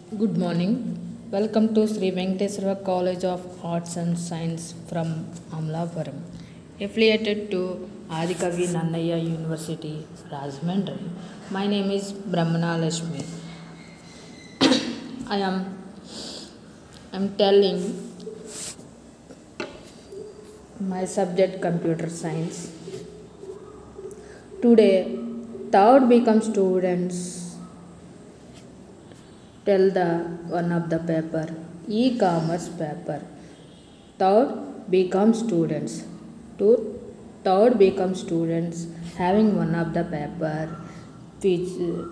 Good morning. Welcome to Sri Venkateswara College of Arts and Science from Amlapuram, affiliated to Adikavi Nannaya University, Rajahmundry. My name is Brahmana Lashmi. I am I'm telling my subject computer science. Today, third become students tell the one of the paper e-commerce paper third become students to third become students having one of the paper which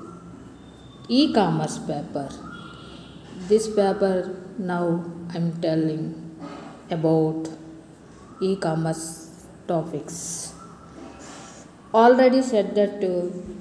uh, e-commerce paper this paper now i'm telling about e-commerce topics already said that to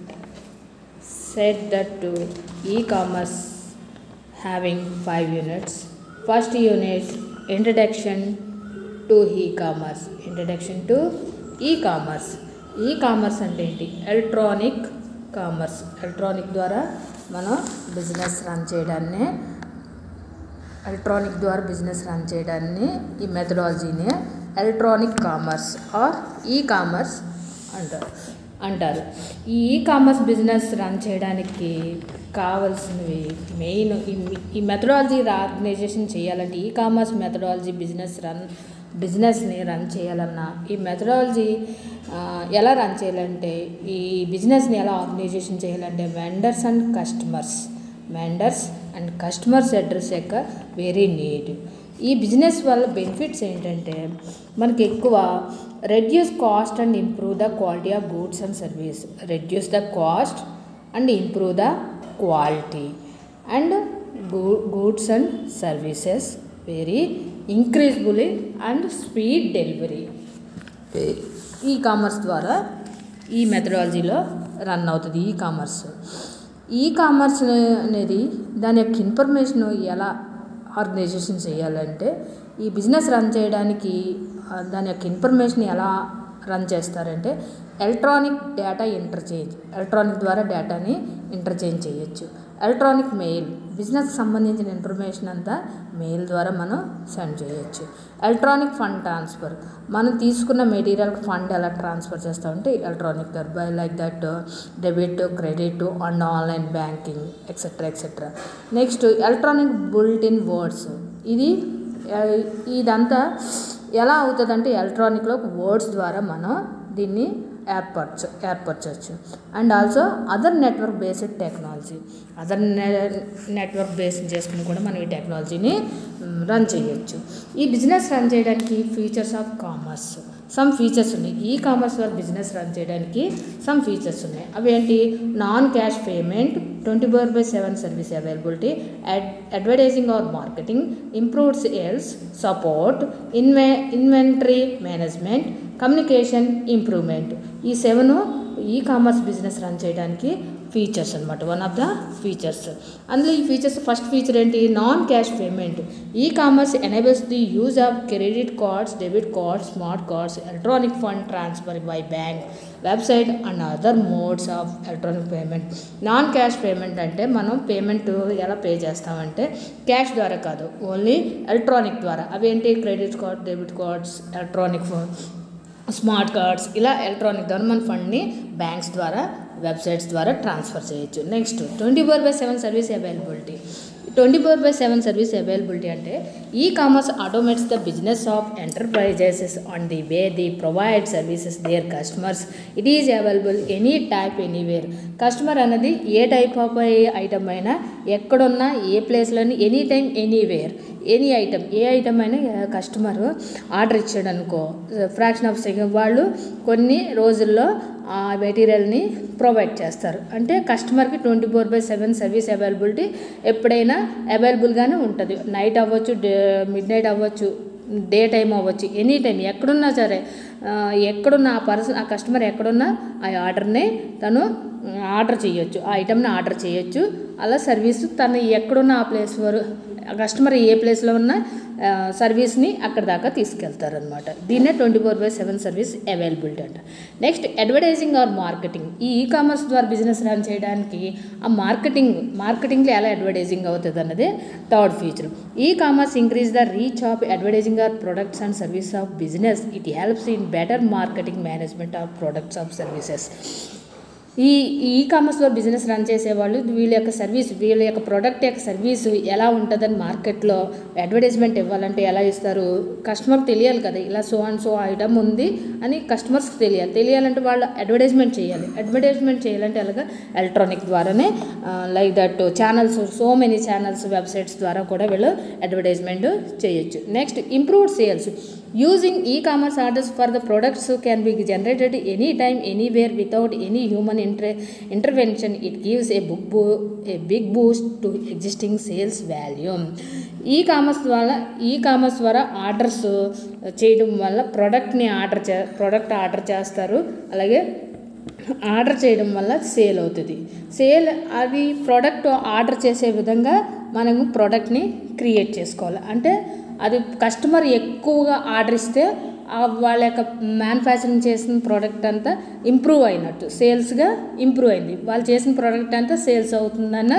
said that to e-commerce having five units first unit introduction to e-commerce introduction to e-commerce e-commerce అంటే ఏంటి electronic commerce electronic ద్వారా మనం business run చేయడాన్ని electronic ద్వారా business run చేయడాన్ని ఈ మెథడాలజీని electronic commerce or e commerce అంటారు అంటారు ఈ ఈ కామర్స్ బిజినెస్ రన్ చేయడానికి కావాల్సినవి మెయిన్ ఈ మెథడాలజీ ఆర్గనైజేషన్ చేయాలంటే e commerce methodology business run బిజినెస్ని రన్ చేయాలన్నా ఈ మెథడాలజీ ఎలా రన్ చేయాలంటే ఈ బిజినెస్ని ఎలా ఆర్గనైజేషన్ చేయాలంటే vendors and customers vendors and customers address యొక్క వెరీ నీడ్ ఈ బిజినెస్ వల్ల బెనిఫిట్స్ ఏంటంటే మనకి ఎక్కువ reduce cost and improve the quality of goods and service reduce the cost and improve the quality and goods and services very increasingly and speed delivery e commerce ద్వారా ఈ మెథడాలజీలో run అవుతుంది ఈ commerce e commerce అనేది దాని యొక్క information ఎలా organization చేయాలంటే ఈ బిజినెస్ రన్ చేయడానికి దాని యొక్క ఇన్ఫర్మేషన్ ఎలా రన్ చేస్తారంటే ఎలక్ట్రానిక్ డేటా ఇంటర్చేంజ్ ఎలక్ట్రానిక్ ద్వారా డేటాని ఇంటర్చేంజ్ చేయొచ్చు ఎలక్ట్రానిక్ మెయిల్ బిజినెస్కి సంబంధించిన ఇన్ఫర్మేషన్ అంతా మెయిల్ ద్వారా మనం సెండ్ చేయొచ్చు ఎలక్ట్రానిక్ ఫండ్ ట్రాన్స్ఫర్ మనం తీసుకున్న మెటీరియల్కి ఫండ్ ఎలా ట్రాన్స్ఫర్ చేస్తామంటే electronic by like that debit credit and online banking etcetera etcetera next electronic bulletin words ఇది ఇదంతా ఎలా అవుతుందంటే ఎలక్ట్రానిక్లో వర్డ్స్ ద్వారా మనం దీన్ని ఏర్పరచ ఏర్పరచవచ్చు and also other network based technology other network base చేసుకుని కూడా మనం ఈ టెక్నాలజీని రన్ చేయొచ్చు ఈ బిజినెస్ రన్ చేయడానికి features of commerce some features ఉన్నాయి ఈ కామర్స్ వల్ల బిజినెస్ రన్ చేయడానికి సమ్ ఫీచర్స్ ఉన్నాయి అవి ఏంటి non cash payment twenty four by seven service availability ad advertising or marketing improved sales support inve inventory management communication improvement ఈ seven e commerce business run చేయడానికి features అనమాట one of the features అందులో ఈ features first feature ఏంటి non cash payment e commerce enables the use of credit cards debit cards smart cards electronic fund transfer by bank website and other modes of electronic payment non cash payment అంటే మనం payment ఎలా pay చేస్తామంటే cash ద్వారా కాదు only electronic ద్వారా అవేంటి credit card debit cards electronic smart cards ఇలా electronic ద్వారా మన ఫండ్ని బ్యాంక్స్ ద్వారా వెబ్సైట్స్ ద్వారా ట్రాన్స్ఫర్ చేయొచ్చు next twenty four by seven service availability twenty four by seven service availability అంటే e commerce automates the business of enterprises on the way the provide services there customers it is available any type anywhere customer అన్నది ఏ type of item అయినా ఎక్కడున్నా ఏ ప్లేస్లోని any time anywhere any item ఏ item అయినా customer order ఇచ్చాడు అనుకో ఫ్రాక్షన్ ఆఫ్ సెకండ్ వాళ్ళు కొన్ని రోజుల్లో ఆ మెటీరియల్ని ప్రొవైడ్ చేస్తారు అంటే కస్టమర్కి twenty four by seven service availability ఎప్పుడైనా అవైలబుల్గానే ఉంటుంది నైట్ అవ్వచ్చు డే మిడ్ నైట్ అవ్వచ్చు డే టైం అవ్వచ్చు ఎనీ టైం ఎక్కడున్నా సరే ఎక్కడున్న ఆ పర్సన్ ఆ కస్టమర్ ఎక్కడున్నా ఆ ఆర్డర్ని తను ఆర్డర్ చేయొచ్చు ఆ ఐటమ్ని ఆర్డర్ చేయొచ్చు అలా సర్వీస్ తను ఎక్కడున్న ఆ ప్లేస్ వరకు కస్టమర్ ఏ ప్లేస్లో ఉన్నా సర్వీస్ని అక్కడ దాకా తీసుకెళ్తారనమాట దీన్నే twenty four by seven service availability అంట నెక్స్ట్ అడ్వర్టైజింగ్ ఆర్ మార్కెటింగ్ ఈ ఈ కామర్స్ ద్వారా బిజినెస్ రన్ చేయడానికి ఆ మార్కెటింగ్ మార్కెటింగ్లో ఎలా అడ్వర్టైజింగ్ అవుతుంది అన్నది third feature e commerce increase the reach of advertising or products and service of business it helps in better marketing management of products of services ఈ ఈ కామర్స్లో business run చేసేవాళ్ళు వీళ్ళ యొక్క సర్వీస్ వీళ్ళ యొక్క ప్రోడక్ట్ యొక్క సర్వీస్ ఎలా ఉంటుందని మార్కెట్లో అడ్వర్టైజ్మెంట్ ఇవ్వాలంటే ఎలా ఇస్తారు కస్టమర్కి తెలియాలి కదా ఇలా సో అండ్ సో ఐటమ్ ఉంది అని కస్టమర్స్కి తెలియాలి తెలియాలంటే వాళ్ళు అడ్వర్టైజ్మెంట్ చేయాలి అడ్వర్టైజ్మెంట్ చేయాలంటే అలాగా ఎలక్ట్రానిక్ ద్వారానే like that channels so many channels websites ద్వారా కూడా వీళ్ళు అడ్వర్టైజ్మెంట్ చేయొచ్చు నెక్స్ట్ ఇంప్రూవ్డ్ సేల్స్ యూజింగ్ ఈ commerce orders for the products can be generated any time anywhere without any human inter intervention it gives a book boo a big boost to existing sales volume e commerce ద్వారా e commerce ద్వారా orders చేయడం వల్ల ప్రోడక్ట్ని order చే product order చేస్తారు అలాగే order చేయడం వల్ల సేల్ అవుతుంది సేల్ అది ప్రోడక్ట్ ఆర్డర్ చేసే విధంగా మనము ప్రోడక్ట్ని క్రియేట్ చేసుకోవాలి అంటే అది కస్టమర్ ఎక్కువగా ఆర్డర్ ఇస్తే ఆ వాళ్ళ యొక్క మ్యానుఫ్యాక్చరింగ్ చేసిన ప్రోడక్ట్ అంతా ఇంప్రూవ్ అయినట్టు సేల్స్గా ఇంప్రూవ్ అయింది వాళ్ళు చేసిన ప్రోడక్ట్ అంతా సేల్స్ అవుతుందన్న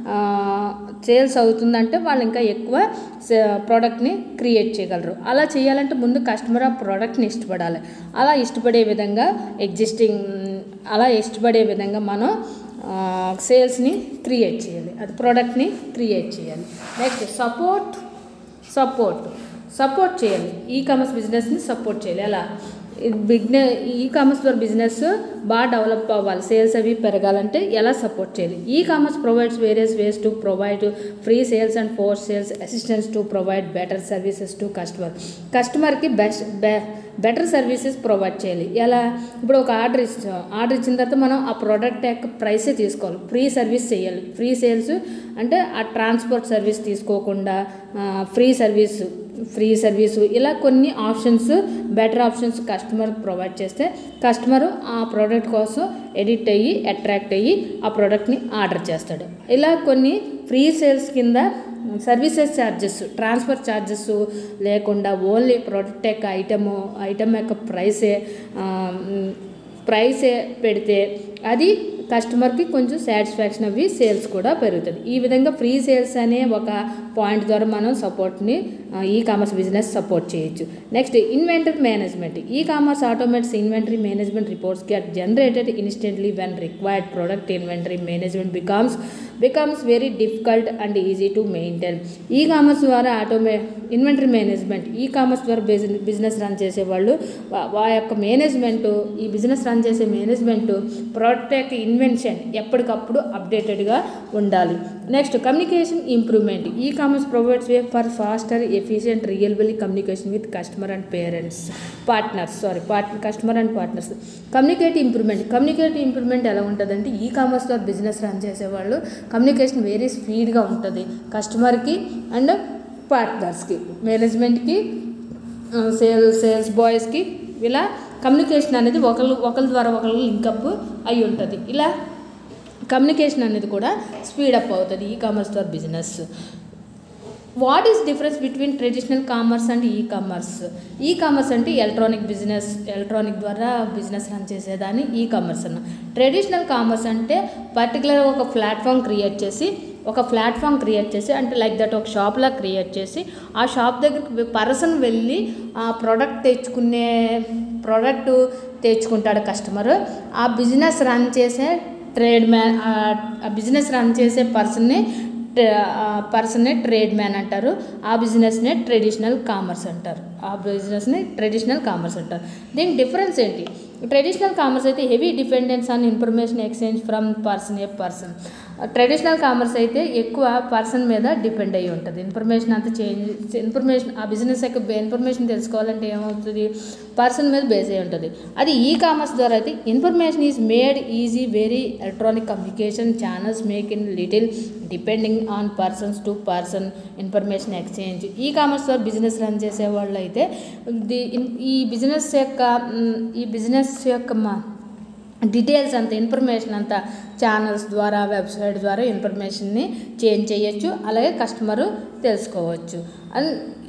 సేల్స్ అవుతుందంటే వాళ్ళు ఇంకా ఎక్కువ ప్రోడక్ట్ని క్రియేట్ చేయగలరు అలా చేయాలంటే ముందు కస్టమర్ ఆ ప్రోడక్ట్ని ఇష్టపడాలి అలా ఇష్టపడే విధంగా ఎగ్జిస్టింగ్ అలా ఇష్టపడే విధంగా మనం సేల్స్ని క్రియేట్ చేయాలి అది ప్రోడక్ట్ని క్రియేట్ చేయాలి నెక్స్ట్ సపోర్ట్ సపోర్ట్ సపోర్ట్ చేయాలి ఈ కామర్స్ బిజినెస్ని సపోర్ట్ చేయాలి ఎలా బిగ్న ఈ కామర్స్ ద్వారా బిజినెస్ బాగా డెవలప్ అవ్వాలి సేల్స్ అవి పెరగాలంటే ఎలా సపోర్ట్ చేయాలి e commerce provides various ways to provide free sales and post sales assistance to provide better services to customer కస్టమర్కి బెస్ట్ బెటర్ సర్వీసెస్ ప్రొవైడ్ చేయాలి ఎలా ఇప్పుడు ఒక ఆర్డర్ ఇస్తాం ఆర్డర్ ఇచ్చిన తర్వాత మనం ఆ ప్రోడక్ట్ యొక్క ప్రైసే తీసుకోవాలి ఫ్రీ సర్వీస్ చేయాలి ఫ్రీ సేల్స్ అంటే ఆ ట్రాన్స్పోర్ట్ సర్వీస్ తీసుకోకుండా ఫ్రీ సర్వీస్ ఫ్రీ సర్వీసు ఇలా కొన్ని ఆప్షన్స్ బెటర్ ఆప్షన్స్ కస్టమర్కి ప్రొవైడ్ చేస్తే కస్టమరు ఆ ప్రోడక్ట్ కోసం ఎడిట్ అయ్యి అట్రాక్ట్ అయ్యి ఆ ప్రోడక్ట్ని ఆర్డర్ చేస్తాడు ఇలా కొన్ని ఫ్రీ సేల్స్ కింద సర్వీసెస్ ఛార్జెస్ ట్రాన్స్ఫర్ ఛార్జెస్ లేకుండా ఓన్లీ ప్రోడక్ట్ యొక్క ఐటము ఐటమ్ యొక్క ప్రైసే ప్రైసే పెడితే అది కస్టమర్కి కొంచెం సాటిస్ఫాక్షన్ అవి సేల్స్ కూడా పెరుగుతుంది ఈ విధంగా ఫ్రీ సేల్స్ అనే ఒక పాయింట్ ద్వారా మనం సపోర్ట్ని ఈ కామర్స్ బిజినెస్ సపోర్ట్ చేయొచ్చు next inventory management e commerce automates inventory management reports get generated instantly when required product inventory management becomes becomes very difficult and easy to maintain e commerce ద్వారా automa inventory management e commerce ద్వారా business run చేసేవాళ్ళు వా యొక్క management ఈ business run చేసే management product యొక్క invention ఎప్పటికప్పుడు అప్డేటెడ్గా ఉండాలి next communication improvement e commerce provides way for faster efficient రియల్బుల్ communication with customer and parents partners sorry part customer and partners communicate improvement communicate improvement ఎలా ఉంటుందంటే e commerce ద్వారా business run చేసేవాళ్ళు communication very స్పీడ్గా ఉంటుంది కస్టమర్కి and పార్ట్నర్స్కి మేనేజ్మెంట్కి sale sales బాయ్స్కి ఇలా కమ్యూనికేషన్ అనేది ఒకళ్ళు ఒకరి ద్వారా ఒకళ్ళు లింకప్ అయి ఉంటుంది ఇలా కమ్యూనికేషన్ అనేది కూడా స్పీడప్ అవుతుంది ఈ కామర్స్ ద్వారా business what is difference between traditional commerce and ఈ కామర్స్ ఈ కామర్స్ అంటే ఎలక్ట్రానిక్ బిజినెస్ ఎలక్ట్రానిక్ ద్వారా బిజినెస్ రన్ చేసేదాన్ని ఈ కామర్స్ అన్న ట్రెడిషనల్ కామర్స్ అంటే పర్టికులర్ ఒక ప్లాట్ఫామ్ క్రియేట్ చేసి ఒక ప్లాట్ఫామ్ క్రియేట్ చేసి అంటే లైక్ దట్ ఒక షాప్లా క్రియేట్ చేసి ఆ షాప్ దగ్గరికి పర్సన్ వెళ్ళి ఆ ప్రోడక్ట్ తెచ్చుకునే ప్రోడక్ట్ తెచ్చుకుంటాడు కస్టమర్ ఆ బిజినెస్ రన్ చేసే ట్రేడ్ మ్యాన్ ఆ బిజినెస్ రన్ చేసే పర్సన్ని పర్సన్నే ట్రేడ్ మ్యాన్ అంటారు ఆ బిజినెస్నే ట్రెడిషనల్ కామర్స్ అంటారు ఆ బిజినెస్ని ట్రెడిషనల్ కామర్స్ అంటారు దీని డిఫరెన్స్ ఏంటి ట్రెడిషనల్ కామర్స్ అయితే heavy dependence on information exchange from person a person traditional commerce అయితే ఎక్కువ పర్సన్ మీద డిపెండ్ అయ్యి ఉంటుంది ఇన్ఫర్మేషన్ అంతా చేంజ్ ఇన్ఫర్మేషన్ ఆ బిజినెస్ యొక్క ఇన్ఫర్మేషన్ తెలుసుకోవాలంటే ఏమవుతుంది పర్సన్ మీద బేస్ అయి ఉంటుంది అది ఈ కామర్స్ ద్వారా అయితే information is made easy very electronic communication channels make in little depending on persons to person information exchange e commerce ద్వారా బిజినెస్ రన్ చేసే వాళ్ళు అయితే ఈ బిజినెస్ యొక్క ఈ బిజినెస్ యొక్క మా డీటెయిల్స్ అంతా ఇన్ఫర్మేషన్ అంతా ఛానల్స్ ద్వారా వెబ్సైట్ ద్వారా ఇన్ఫర్మేషన్ని చేంజ్ చేయొచ్చు అలాగే కస్టమరు తెలుసుకోవచ్చు అండ్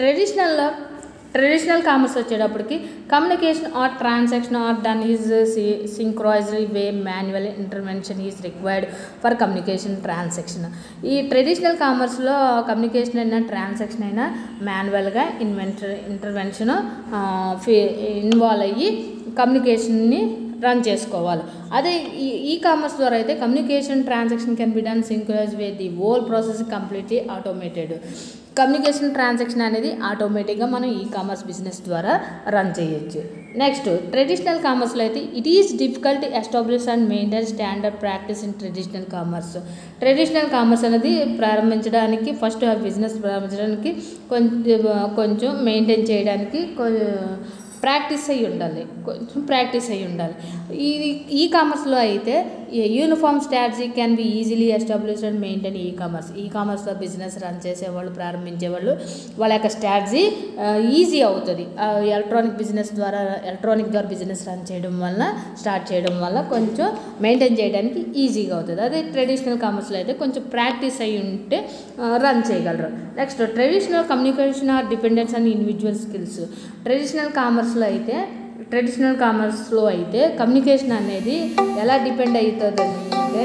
ట్రెడిషనల్ ట్రెడిషనల్ కామర్స్ వచ్చేటప్పటికి communication or transaction or done is synchronised way manual intervention is required for communication transaction ఈ ట్రెడిషనల్ కామర్స్లో కమ్యూనికేషన్ అయినా ట్రాన్సాక్షన్ అయినా మాన్యువల్గా ఇన్వెంటర్ ఇంటర్వెన్షన్ ఇన్వాల్వ్ అయ్యి కమ్యూనికేషన్ని రన్ చేసుకోవాలి అదే ఈ ఈ కామర్స్ ద్వారా అయితే communication transaction can be done synchronise way the whole process completely automated communication transaction అనేది ఆటోమేటిక్గా మనం ఈ కామర్స్ బిజినెస్ ద్వారా రన్ చేయొచ్చు నెక్స్ట్ ట్రెడిషనల్ కామర్స్లో అయితే it is difficult establish and maintain standard practice in traditional commerce traditional commerce అనేది ప్రారంభించడానికి first ఆ బిజినెస్ ప్రారంభించడానికి కొంచెం కొంచెం మెయింటైన్ చేయడానికి ప్రాక్టీస్ అయ్యి ఉండాలి కొంచెం ప్రాక్టీస్ అయ్యి ఉండాలి ఈ ఈ కామర్స్లో అయితే uniform strategy can be easily establish and maintain e commerce ఈ కామర్స్లో బిజినెస్ రన్ చేసేవాళ్ళు ప్రారంభించేవాళ్ళు వాళ్ళ యొక్క స్ట్రాటజీ ఈజీ అవుతుంది ఎలక్ట్రానిక్ బిజినెస్ ద్వారా ఎలక్ట్రానిక్ ద్వారా బిజినెస్ రన్ చేయడం వల్ల స్టార్ట్ చేయడం వల్ల కొంచెం మెయింటైన్ చేయడానికి ఈజీగా అవుతుంది అదే ట్రెడిషనల్ కామర్స్లో అయితే కొంచెం ప్రాక్టీస్ అయ్యి ఉంటే రన్ చేయగలరు next traditional communication or dependence and individual skills traditional కామర్స్లో అయితే ట్రెడిషనల్ కామర్స్లో అయితే కమ్యూనికేషన్ అనేది ఎలా డిపెండ్ అవుతుంది అంటే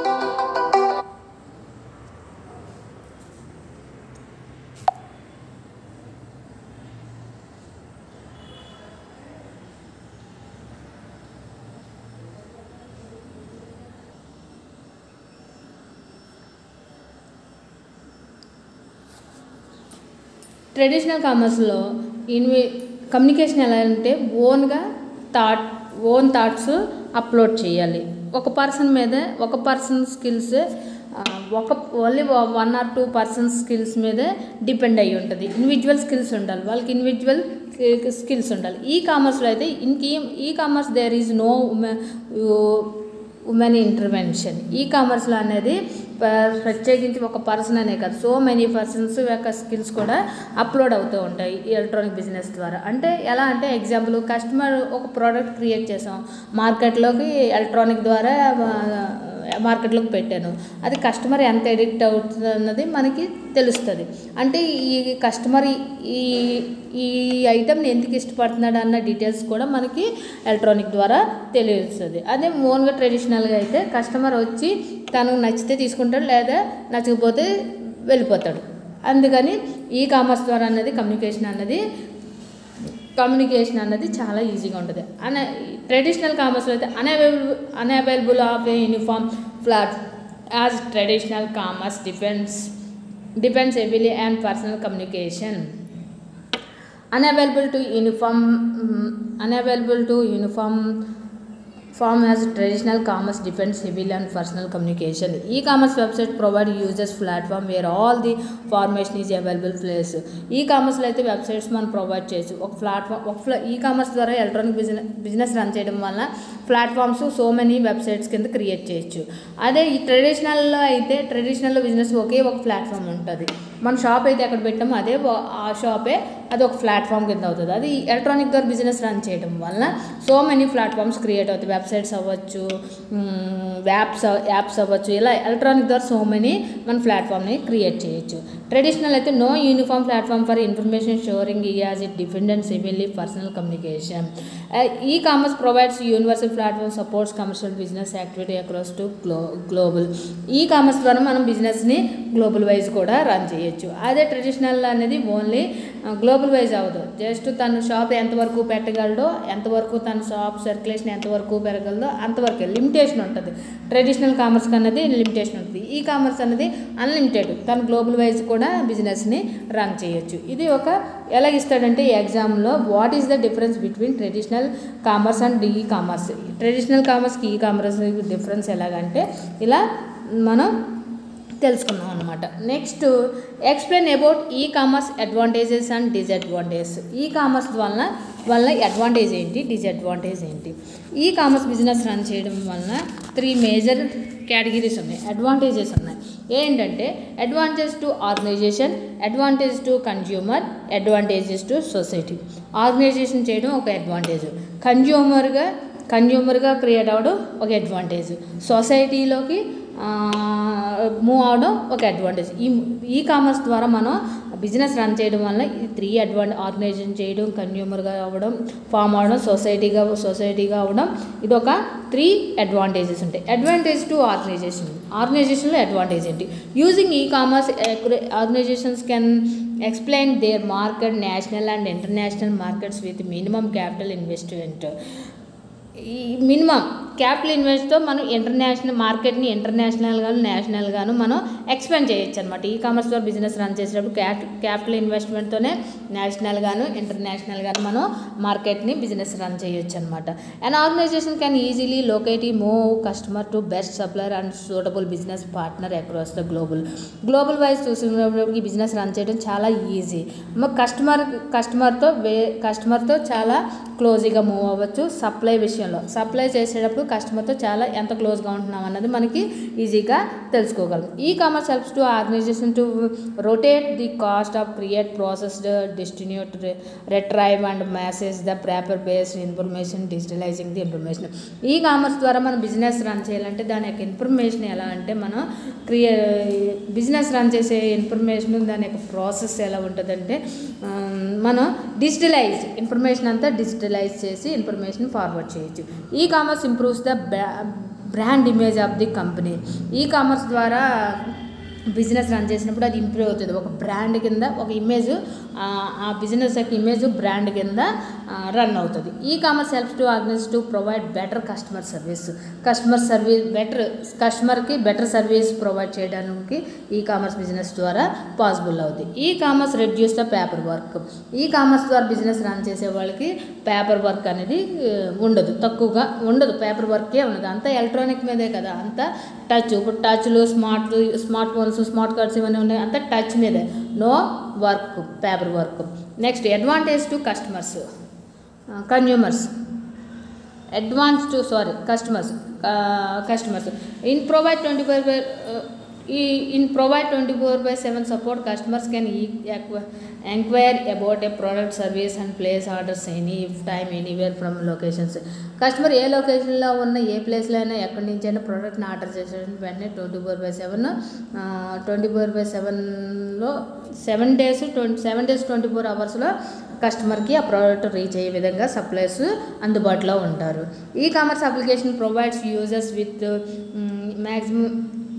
ట్రెడిషనల్ కామర్స్లో ఇన్వి కమ్యూనికేషన్ ఎలా అంటే ఓన్గా థాట్ ఓన్ థాట్స్ అప్లోడ్ చేయాలి ఒక పర్సన్ మీద ఒక పర్సన్ స్కిల్స్ ఒక only one or two person skills మీదే డిపెండ్ అయ్యి ఉంటుంది ఇండివిజువల్ స్కిల్స్ ఉండాలి వాళ్ళకి ఇండివిజువల్ స్కిల్స్ ఉండాలి ఈ కామర్స్లో అయితే ఇన్కి e-commerce there is no women intervention ఈ కామర్స్లో అనేది ప్రత్యేకించి ఒక పర్సన్ అనే కాదు సో మెనీ పర్సన్స్ యొక్క స్కిల్స్ కూడా అప్లోడ్ అవుతూ ఉంటాయి ఈ ఎలక్ట్రానిక్ బిజినెస్ ద్వారా అంటే ఎలా అంటే ఎగ్జాంపుల్ కస్టమర్ ఒక ప్రోడక్ట్ క్రియేట్ చేసాం మార్కెట్లోకి ఎలక్ట్రానిక్ ద్వారా మార్కెట్లోకి పెట్టాను అది కస్టమర్ ఎంత ఎడిక్ట్ అవుతుంది అన్నది మనకి తెలుస్తుంది అంటే ఈ కస్టమర్ ఈ ఈ ఐటమ్ని ఎందుకు ఇష్టపడుతున్నాడు అన్న డీటెయిల్స్ కూడా మనకి ఎలక్ట్రానిక్ ద్వారా తెలుస్తుంది అదే ఓన్గా ట్రెడిషనల్గా అయితే కస్టమర్ వచ్చి తనకు నచ్చితే తీసుకుంటాడు లేదా నచ్చకపోతే వెళ్ళిపోతాడు అందుకని ఈ కామర్స్ ద్వారా అన్నది కమ్యూనికేషన్ అన్నది కమ్యూనికేషన్ అన్నది చాలా ఈజీగా ఉంటుంది అనే ట్రెడిషనల్ కామర్స్లో అయితే unavailable unavailable of a uniform flat as traditional commerce depends depends heavily and personal communication unavailable to uniform mm, unavailable to uniform form as traditional commerce depends heavily on personal communication e-commerce website provide users platform where all the formation is available place ఈ-కామర్స్లో అయితే websites మనం provide చేయొచ్చు ఒక platform ఒక ఫ్లా e-commerce ద్వారా electronic business business run చేయడం వల్ల ప్లాట్ఫామ్స్ సో మెనీ వెబ్సైట్స్ కింద క్రియేట్ చేయొచ్చు అదే ఈ ట్రెడిషనల్లో అయితే ట్రెడిషనల్లో బిజినెస్ ఒకే ఒక ప్లాట్ఫామ్ ఉంటుంది మన షాప్ అయితే ఎక్కడ పెట్టామో అదే వా- ఆ షాపే అది ఒక ప్లాట్ఫామ్ కింద అవుతుంది అది ఎలక్ట్రానిక్ ద్వారా బిజినెస్ రన్ చేయడం వల్ల సో మెనీ ప్లాట్ఫామ్స్ క్రియేట్ అవుతాయి వెబ్సైట్స్ అవ్వచ్చు యాప్స్ యాప్స్ అవ్వచ్చు ఇలా ఎలక్ట్రానిక్ ద్వారా సో మెనీ మన ప్లాట్ఫామ్ని క్రియేట్ చేయొచ్చు ట్రెడిషనల్ అయితే no uniform platform for information sharing as it dependent heavily personal communication e commerce provides universal platform supports commercial business activity across to గ్లో global e commerce ద్వారా మనం బిజినెస్ని global wise కూడా run చేయొచ్చు అదే traditional అనేది only global wise అవ్వదు just తను షాప్ ఎంతవరకు పెట్టగలడో ఎంతవరకు తన షాప్ సర్క్యులేషన్ ఎంతవరకు పెరగలదో అంతవరకు లిమిటేషన్ ఉంటుంది ట్రెడిషనల్ కామర్స్ అన్నది లిమిటేషన్ ఉంటుంది ఈ కామర్స్ అనేది అన్లిమిటెడ్ తను గ్లోబల్ వైజ్ కూడా బిజినెస్ని రన్ చేయొచ్చు ఇది ఒక ఎలా ఇస్తాడంటే ఈ ఎగ్జామ్లో what is the difference between traditional commerce and ఈ కామర్స్ ట్రెడిషనల్ కామర్స్కి ఈ కామర్స్ డిఫరెన్స్ ఎలాగంటే ఇలా మనం తెలుసుకున్నాం అనమాట next explain about e-commerce advantages and disadvantages e-commerce వలన వల్ల అడ్వాంటేజ్ ఏంటి డిసడ్వాంటేజ్ ఏంటి ఈ కామర్స్ బిజినెస్ రన్ చేయడం వలన త్రీ మేజర్ కేటగిరీస్ ఉన్నాయి అడ్వాంటేజెస్ ఉన్నాయి ఏంటంటే advantage to organization advantage to consumer advantages to society organization చేయడం ఒక అడ్వాంటేజ్ కన్జ్యూమర్గా కన్జ్యూమర్గా క్రియేట్ అవ్వడం ఒక అడ్వాంటేజ్ సొసైటీలోకి మూవ్ అవడం ఒక అడ్వాంటేజ్ ఈ ఈ కామర్స్ ద్వారా మనం బిజినెస్ రన్ చేయడం వల్ల ఈ త్రీ అడ్వాంట ఆర్గనైజేషన్ చేయడం కన్యూమర్గా అవ్వడం ఫామ్ అవడం సొసైటీగా సొసైటీగా అవ్వడం ఇది ఒక త్రీ అడ్వాంటేజెస్ ఉంటాయి అడ్వాంటేజ్ టు ఆర్గనైజేషన్ ఆర్గనైజేషన్లో అడ్వాంటేజ్ ఏంటి యూజింగ్ ఈ e-commerce organizations can explain there market national and international markets with minimum capital investment ఈ మినిమం క్యాపిటల్ ఇన్వెస్ట్తో మనం ఇంటర్నేషనల్ మార్కెట్ని ఇంటర్నేషనల్ గాను నేషనల్ గాను మనం ఎక్స్పాండ్ చేయొచ్చు అనమాట ఈ కామర్స్ ద్వారా బిజినెస్ రన్ చేసేటప్పుడు క్యాట్ క్యాపిటల్ ఇన్వెస్ట్మెంట్తోనే నేషనల్ గాను ఇంటర్నేషనల్ గాను మనం మార్కెట్ని బిజినెస్ రన్ చేయొచ్చు అనమాట and organization can easily locate move customer to best supplier and suitable business partner across the global global wise చూసినప్పుడు ఈ బిజినెస్ రన్ చేయడం చాలా ఈజీ కస్టమర్ కస్టమర్తో వే కస్టమర్తో చాలా క్లోజీగా మూవ్ అవ్వచ్చు సప్లై విషయంలో సప్లై చేసేటప్పుడు కస్టమర్తో చాలా ఎంత క్లోజ్గా ఉంటున్నాం అన్నది మనకి ఈజీగా తెలుసుకోగలం e-commerce helps to organization to rotate the cost of create processed distribute retrieve and message the paper based information digitalizing the information e commerce ద్వారా మనం బిజినెస్ రన్ చేయాలంటే దాని యొక్క ఇన్ఫర్మేషన్ ఎలా అంటే మనం క్రియే బిజినెస్ రన్ చేసే ఇన్ఫర్మేషన్ దాని యొక్క ప్రాసెస్ ఎలా ఉంటుందంటే మనం డిజిటలైజ్ ఇన్ఫర్మేషన్ అంతా డిజిటలైజ్ చేసి ఇన్ఫర్మేషన్ ఫార్వర్డ్ చేయొచ్చు e-commerce improves the brand image of the company e commerce ద్వారా బిజినెస్ రన్ చేసినప్పుడు అది ఇంప్రూవ్ అవుతుంది ఒక బ్రాండ్ కింద ఒక ఇమేజ్ ఆ బిజినెస్ యొక్క ఇమేజ్ బ్రాండ్ కింద రన్ అవుతుంది ఈ e-commerce helps to organize to provide better customer service customer service better కస్టమర్కి బెటర్ సర్వీస్ ప్రొవైడ్ చేయడానికి ఈ కామర్స్ బిజినెస్ ద్వారా పాసిబుల్ అవుతుంది ఈ e-commerce reduce the paper work e commerce ద్వారా బిజినెస్ రన్ చేసే వాళ్ళకి పేపర్ వర్క్ అనేది ఉండదు తక్కువగా ఉండదు పేపర్ వర్కే ఉండదు అంతా ఎలక్ట్రానిక్ మీదే కదా అంతా టచ్ ఇప్పుడు టచ్లు smart smart phones smart cards ఇవన్నీ ఉన్నాయి అంతా టచ్ మీదే no work paper work next advantage to customers consumers advance to sorry customers customers in provide twenty four by ఈ in provide twenty four by seven support customers can enquire about a product service and place orders any time anywhere from locations customer ఏ లొకేషన్లో ఉన్న ఏ ప్లేస్లో అయినా ఎక్కడి నుంచి అయినా ప్రోడక్ట్ని ఆర్డర్ చేసేటప్పుడు వెంటనే twenty four by seven twenty four by సెవెన్లో seven days twenty seven days twenty four అవర్స్లో కస్టమర్కి ఆ ప్రోడక్ట్ రీచ్ అయ్యే విధంగా సప్లైస్ అందుబాటులో ఉంటారు e-commerce application provides users with maximum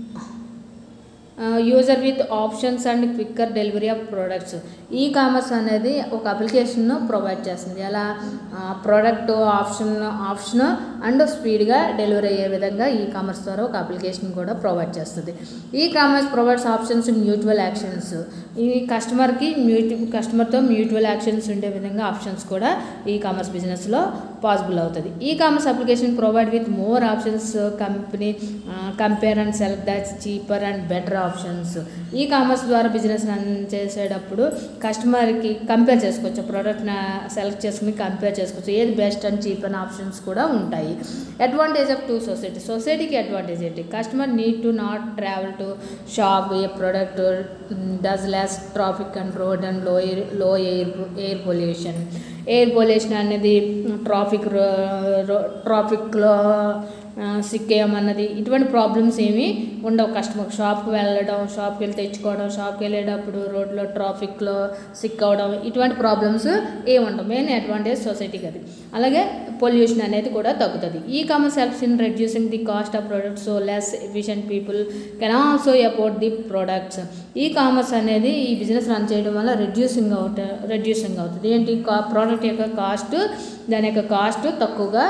user with options and quicker delivery of products e commerce అనేది ఒక అప్లికేషన్ను ప్రొవైడ్ చేస్తుంది ఎలా ప్రోడక్ట్ ఆప్షన్ ఆప్షన్ అండ్ స్పీడ్గా డెలివరీ అయ్యే విధంగా ఈ కామర్స్ ద్వారా ఒక అప్లికేషన్ కూడా ప్రొవైడ్ చేస్తుంది e commerce provides options mutual actions ఈ కస్టమర్కి మ్యూటు కస్టమర్తో మ్యూచువల్ యాక్షన్స్ ఉండే విధంగా ఆప్షన్స్ కూడా ఈ కామర్స్ బిజినెస్లో పాసిబుల్ అవుతుంది ఈ e-commerce application provide with more options company compare and select that's cheaper and better options e commerce ద్వారా బిజినెస్ రన్ చేసేటప్పుడు కస్టమర్కి కంపేర్ చేసుకోవచ్చు ప్రోడక్ట్ సెలెక్ట్ చేసుకుని కంపేర్ చేసుకోవచ్చు ఏది బెస్ట్ అండ్ చీప్ అనే ఆప్షన్స్ కూడా ఉంటాయి అడ్వాంటేజ్ ఆఫ్ టూ సొసైటీ సొసైటీకి అడ్వాంటేజ్ ఏంటి customer need to not travel to shop a product does less traffic and road and low air low air air pollution air pollution అనేది traffic ట్రాఫిక్లో సిక్కేయమన్నది ఇటువంటి problems ఏమీ ఉండవు కస్టమర్ షాప్కి వెళ్ళడం షాప్కి వెళ్ళి తెచ్చుకోవడం షాప్కి వెళ్ళేటప్పుడు రోడ్లో ట్రాఫిక్లో సిక్ అవడం ఇటువంటి ప్రాబ్లమ్స్ ఏమి ఉండవు మెయిన్ అడ్వాంటేజ్ సొసైటీకి అది అలాగే పొల్యూషన్ అనేది కూడా తగ్గుతుంది e-commerce helps in reducing the cost of products so less efficient people can also afford the products e commerce అనేది ఈ బిజినెస్ రన్ చేయడం వల్ల రెడ్యూసింగ్ అవుత రెడ్యూసింగ్ అవుతుంది ఏంటి కా ప్రోడక్ట్ యొక్క కాస్ట్ దాని యొక్క కాస్ట్ తక్కువగా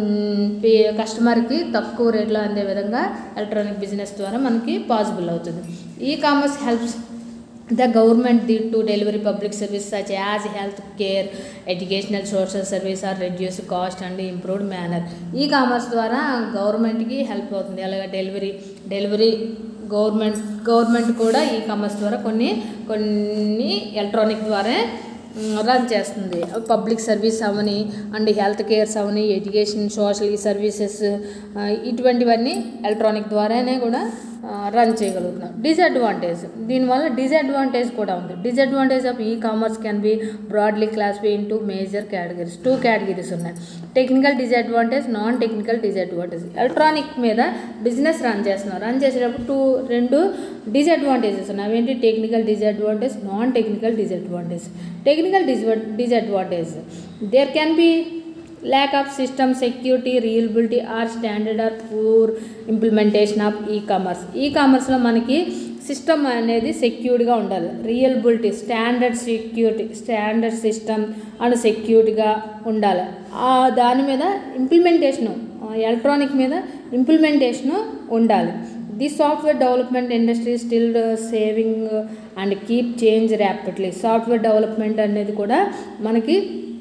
కస్టమర్కి తక్కువ రేట్లో అందే విధంగా ఎలక్ట్రానిక్ బిజినెస్ ద్వారా మనకి పాసిబుల్ అవుతుంది ఈ e-commerce helps the government the to delivery public service such as health care educational social service or reduce cost and improved manner e commerce ద్వారా గవర్నమెంట్కి హెల్ప్ అవుతుంది అలాగే డెలివరీ డెలివరీ గవర్నమెంట్ గవర్నమెంట్ కూడా e commerce ద్వారా కొన్ని కొన్ని electronic ద్వారా run చేస్తుంది పబ్లిక్ సర్వీస్ అవని అండ్ హెల్త్ కేర్స్ అవని ఎడ్యుకేషన్ సోషల్ సర్వీసెస్ ఇటువంటివన్నీ ఎలక్ట్రానిక్ ద్వారానే కూడా రన్ చేయగలుగుతున్నాం డిసడ్వాంటేజ్ దీనివల్ల డిసడ్వాంటేజ్ కూడా ఉంది డిసడ్వాంటేజ్ ఆఫ్ ఈ e-commerce can be broadly classify in two major categories two categories ఉన్నాయి technical disadvantage non technical disadvantage electronic మీద బిజినెస్ రన్ చేస్తున్నాం రన్ చేసేటప్పుడు టూ రెండు డిసడ్వాంటేజెస్ ఉన్నాయి అవేంటి technical disadvantage non technical disadvantage technical disadvantage there can be lack of system security reliability or standard or poor implementation of e-commerce ఈ-కామర్స్లో మనకి system అనేది సెక్యూర్డ్గా ఉండాలి reliability standard security standard system and సెక్యూరిటీగా ఉండాలి ఆ దాని మీద ఇంప్లిమెంటేషను ఎలక్ట్రానిక్ మీద ఇంప్లిమెంటేషను ఉండాలి the software development industry still saving and keep change rapidly software development అనేది కూడా మనకి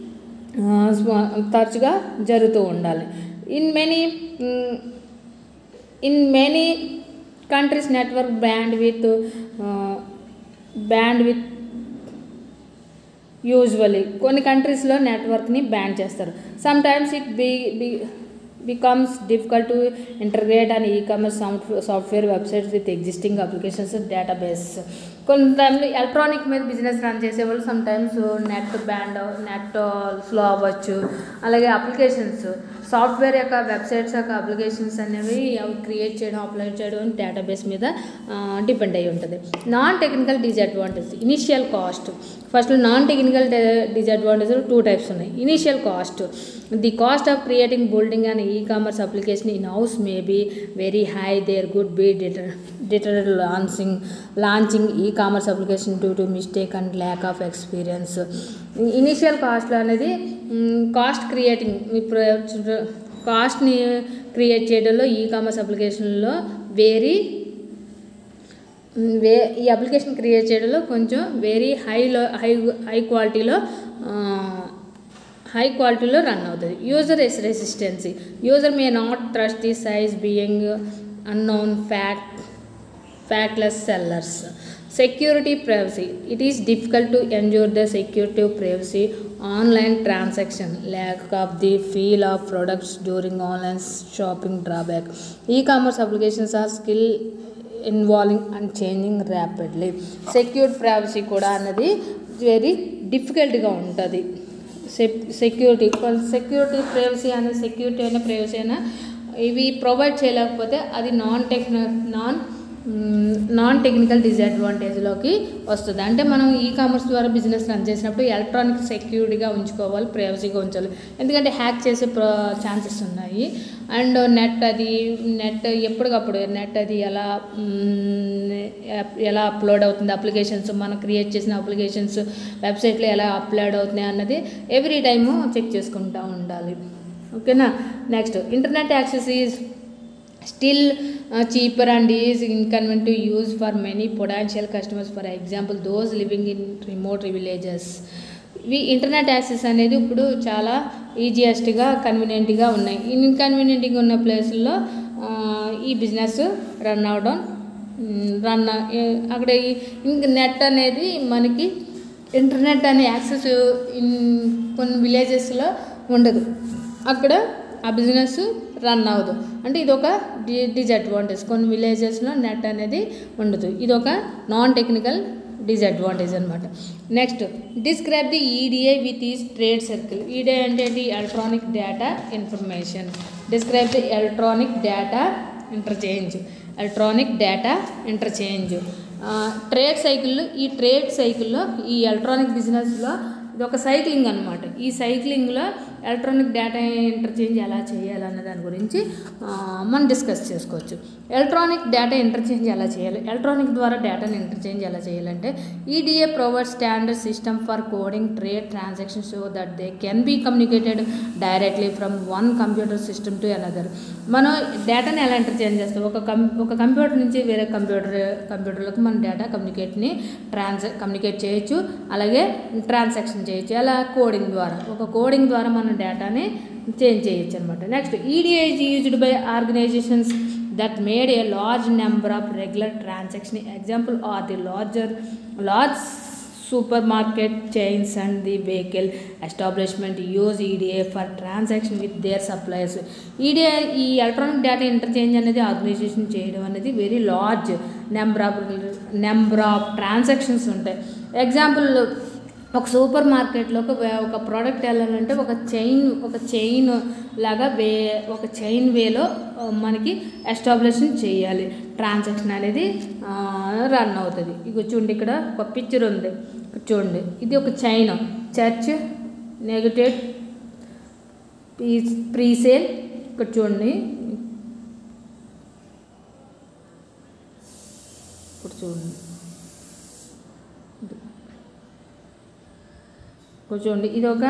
తరచుగా జరుగుతూ ఉండాలి in many in many countries network bandwidth bandwidth usually కొన్ని కంట్రీస్లో నెట్వర్క్ని బ్యాన్ చేస్తారు sometimes it be be becomes difficult to integrate an e-commerce software websites with existing applications database కొన్ని టైంలో ఎలక్ట్రానిక్ మీద బిజినెస్ రన్ చేసేవాళ్ళు sometimes net band net slow అవ్వచ్చు అలాగే అప్లికేషన్స్ సాఫ్ట్వేర్ యొక్క వెబ్సైట్స్ యొక్క అప్లికేషన్స్ అనేవి అవి క్రియేట్ చేయడం అప్లోడ్ చేయడం డేటాబేస్ మీద డిపెండ్ అయి ఉంటుంది non technical disadvantage initial cost first non technical disadvantage two types ఉన్నాయి initial cost the cost of creating building and ఈ e-commerce application in house may be very high there could be deter deter launching launching e-commerce application due to mistake and lack of experience initial కాస్ట్లో అనేది cost creating కాస్ట్ని create చేయడంలో e commerce అప్లికేషన్లో vary వే ఈ application create చేయడంలో కొంచెం very హైలో high high క్వాలిటీలో high క్వాలిటీలో రన్ అవుతుంది users resistance user may not trust the size being unknown fact faceless sellers security privacy it is difficult to ensure the security privacy online transaction lack of the feel of products during online shopping drawback e-commerce applications are skill involving and changing rapidly secure privacy కూడా అన్నది very డిఫికల్ట్గా ఉంటుంది security security privacy అనే security అయినా privacy అయినా ఇవి provide చేయలేకపోతే అది నాన్ టెక్న నాన్ నాన్ టెక్నికల్ డిసడ్వాంటేజ్లోకి వస్తుంది అంటే మనం ఈ కామర్స్ ద్వారా బిజినెస్ రన్ చేసినప్పుడు ఎలక్ట్రానిక్ సెక్యూరిటీగా ఉంచుకోవాలి ప్రైవసీగా ఉంచాలి ఎందుకంటే హ్యాక్ చేసే ఛాన్సెస్ ఉన్నాయి అండ్ నెట్ అది నెట్ ఎప్పటికప్పుడు నెట్ అది ఎలా ఎలా అప్లోడ్ అవుతుంది అప్లికేషన్స్ మనం క్రియేట్ చేసిన అప్లికేషన్స్ వెబ్సైట్లో ఎలా అప్లోడ్ అవుతున్నాయి అన్నది ఎవ్రీ టైము చెక్ చేసుకుంటూ ఉండాలి ఓకేనా next internet access is still uh, cheaper and is inconvenient to use for many potential customers for example those living in remote villages ఇవి ఇంటర్నెట్ యాక్సెస్ అనేది ఇప్పుడు చాలా ఈజియెస్ట్గా కన్వీనియంట్గా ఉన్నాయి ఇన్కన్వీనియంట్గా ఉన్న ప్లేసుల్లో ఈ బిజినెస్ రన్ అవడం రన్ అక్కడ నెట్ అనేది మనకి ఇంటర్నెట్ అనే యాక్సెస్ ఇన్ కొన్ని విలేజెస్లో ఉండదు అక్కడ ఆ బిజినెస్ రన్ అవ్వదు అంటే ఇది ఒక డి డిజడ్వాంటేజ్ కొన్ని విలేజెస్లో నెట్ అనేది ఉండదు ఇది ఒక నాన్ టెక్నికల్ డిజడ్వాంటేజ్ అనమాట next describe the EDI with is trade circle EDI అంటే ఏంటి electronic data information describe the electronic data interchange electronic data interchange trade సైకిల్లో ఈ ట్రేడ్ సైకిల్లో ఈ ఎలక్ట్రానిక్ బిజినెస్లో ఇది ఒక సైక్లింగ్ అనమాట ఈ సైక్లింగ్లో ఎలక్ట్రానిక్ డేటా ఇంటర్చేంజ్ ఎలా చేయాలన్న దాని గురించి మనం డిస్కస్ చేసుకోవచ్చు ఎలక్ట్రానిక్ డేటా ఇంటర్చేంజ్ ఎలా చేయాలి ఎలక్ట్రానిక్ ద్వారా డేటాని ఇంటర్చేంజ్ ఎలా చేయాలంటే EDA provide standard system for coding trade transaction so that they can be communicated directly from one computer system to another మనం డేటాని ఎలా ఇంటర్చేంజ్ చేస్తాం ఒక కం ఒక కంప్యూటర్ నుంచి వేరే కంప్యూటర్ కంప్యూటర్లకు మన డేటా కమ్యూనికేట్ని ట్రాన్స్ కమ్యూనికేట్ చేయొచ్చు అలాగే ట్రాన్సాక్షన్ చేయొచ్చు అలా కోడింగ్ ద్వారా ఒక కోడింగ్ ద్వారా మన డేటాని చేంజ్ చేయొచ్చు అనమాట next EDI used by organizations that made a large number of regular transaction example or the larger large supermarket chains and the vehicle establishment use EDA for transaction with their suppliers. EDA ఈ electronic data interchange అనేది organization చేయడం అనేది very large number of number of transactions ఉంటాయి example ఒక సూపర్ మార్కెట్లో ఒక వే- ఒక ప్రోడక్ట్ వెళ్ళాలంటే ఒక చైన్ ఒక చైన్ లాగా వే ఒక చైన్ వేలో ఆ, మనకి ఎస్టాబ్లిష్ చేయాలి ట్రాన్సాక్షన్ అనేది రన్ అవుతుంది ఇక చూడండి ఇక్కడ ఒక పిక్చర్ ఉంది ఇక్కడ చూడండి ఇది ఒక చైన్ చర్చ్ నెగటివ్ ప్రీసేల్ ఇక్కడ చూడండి ఇప్పుడు చూడండి ఇక్కడ చూడండి ఇది ఒక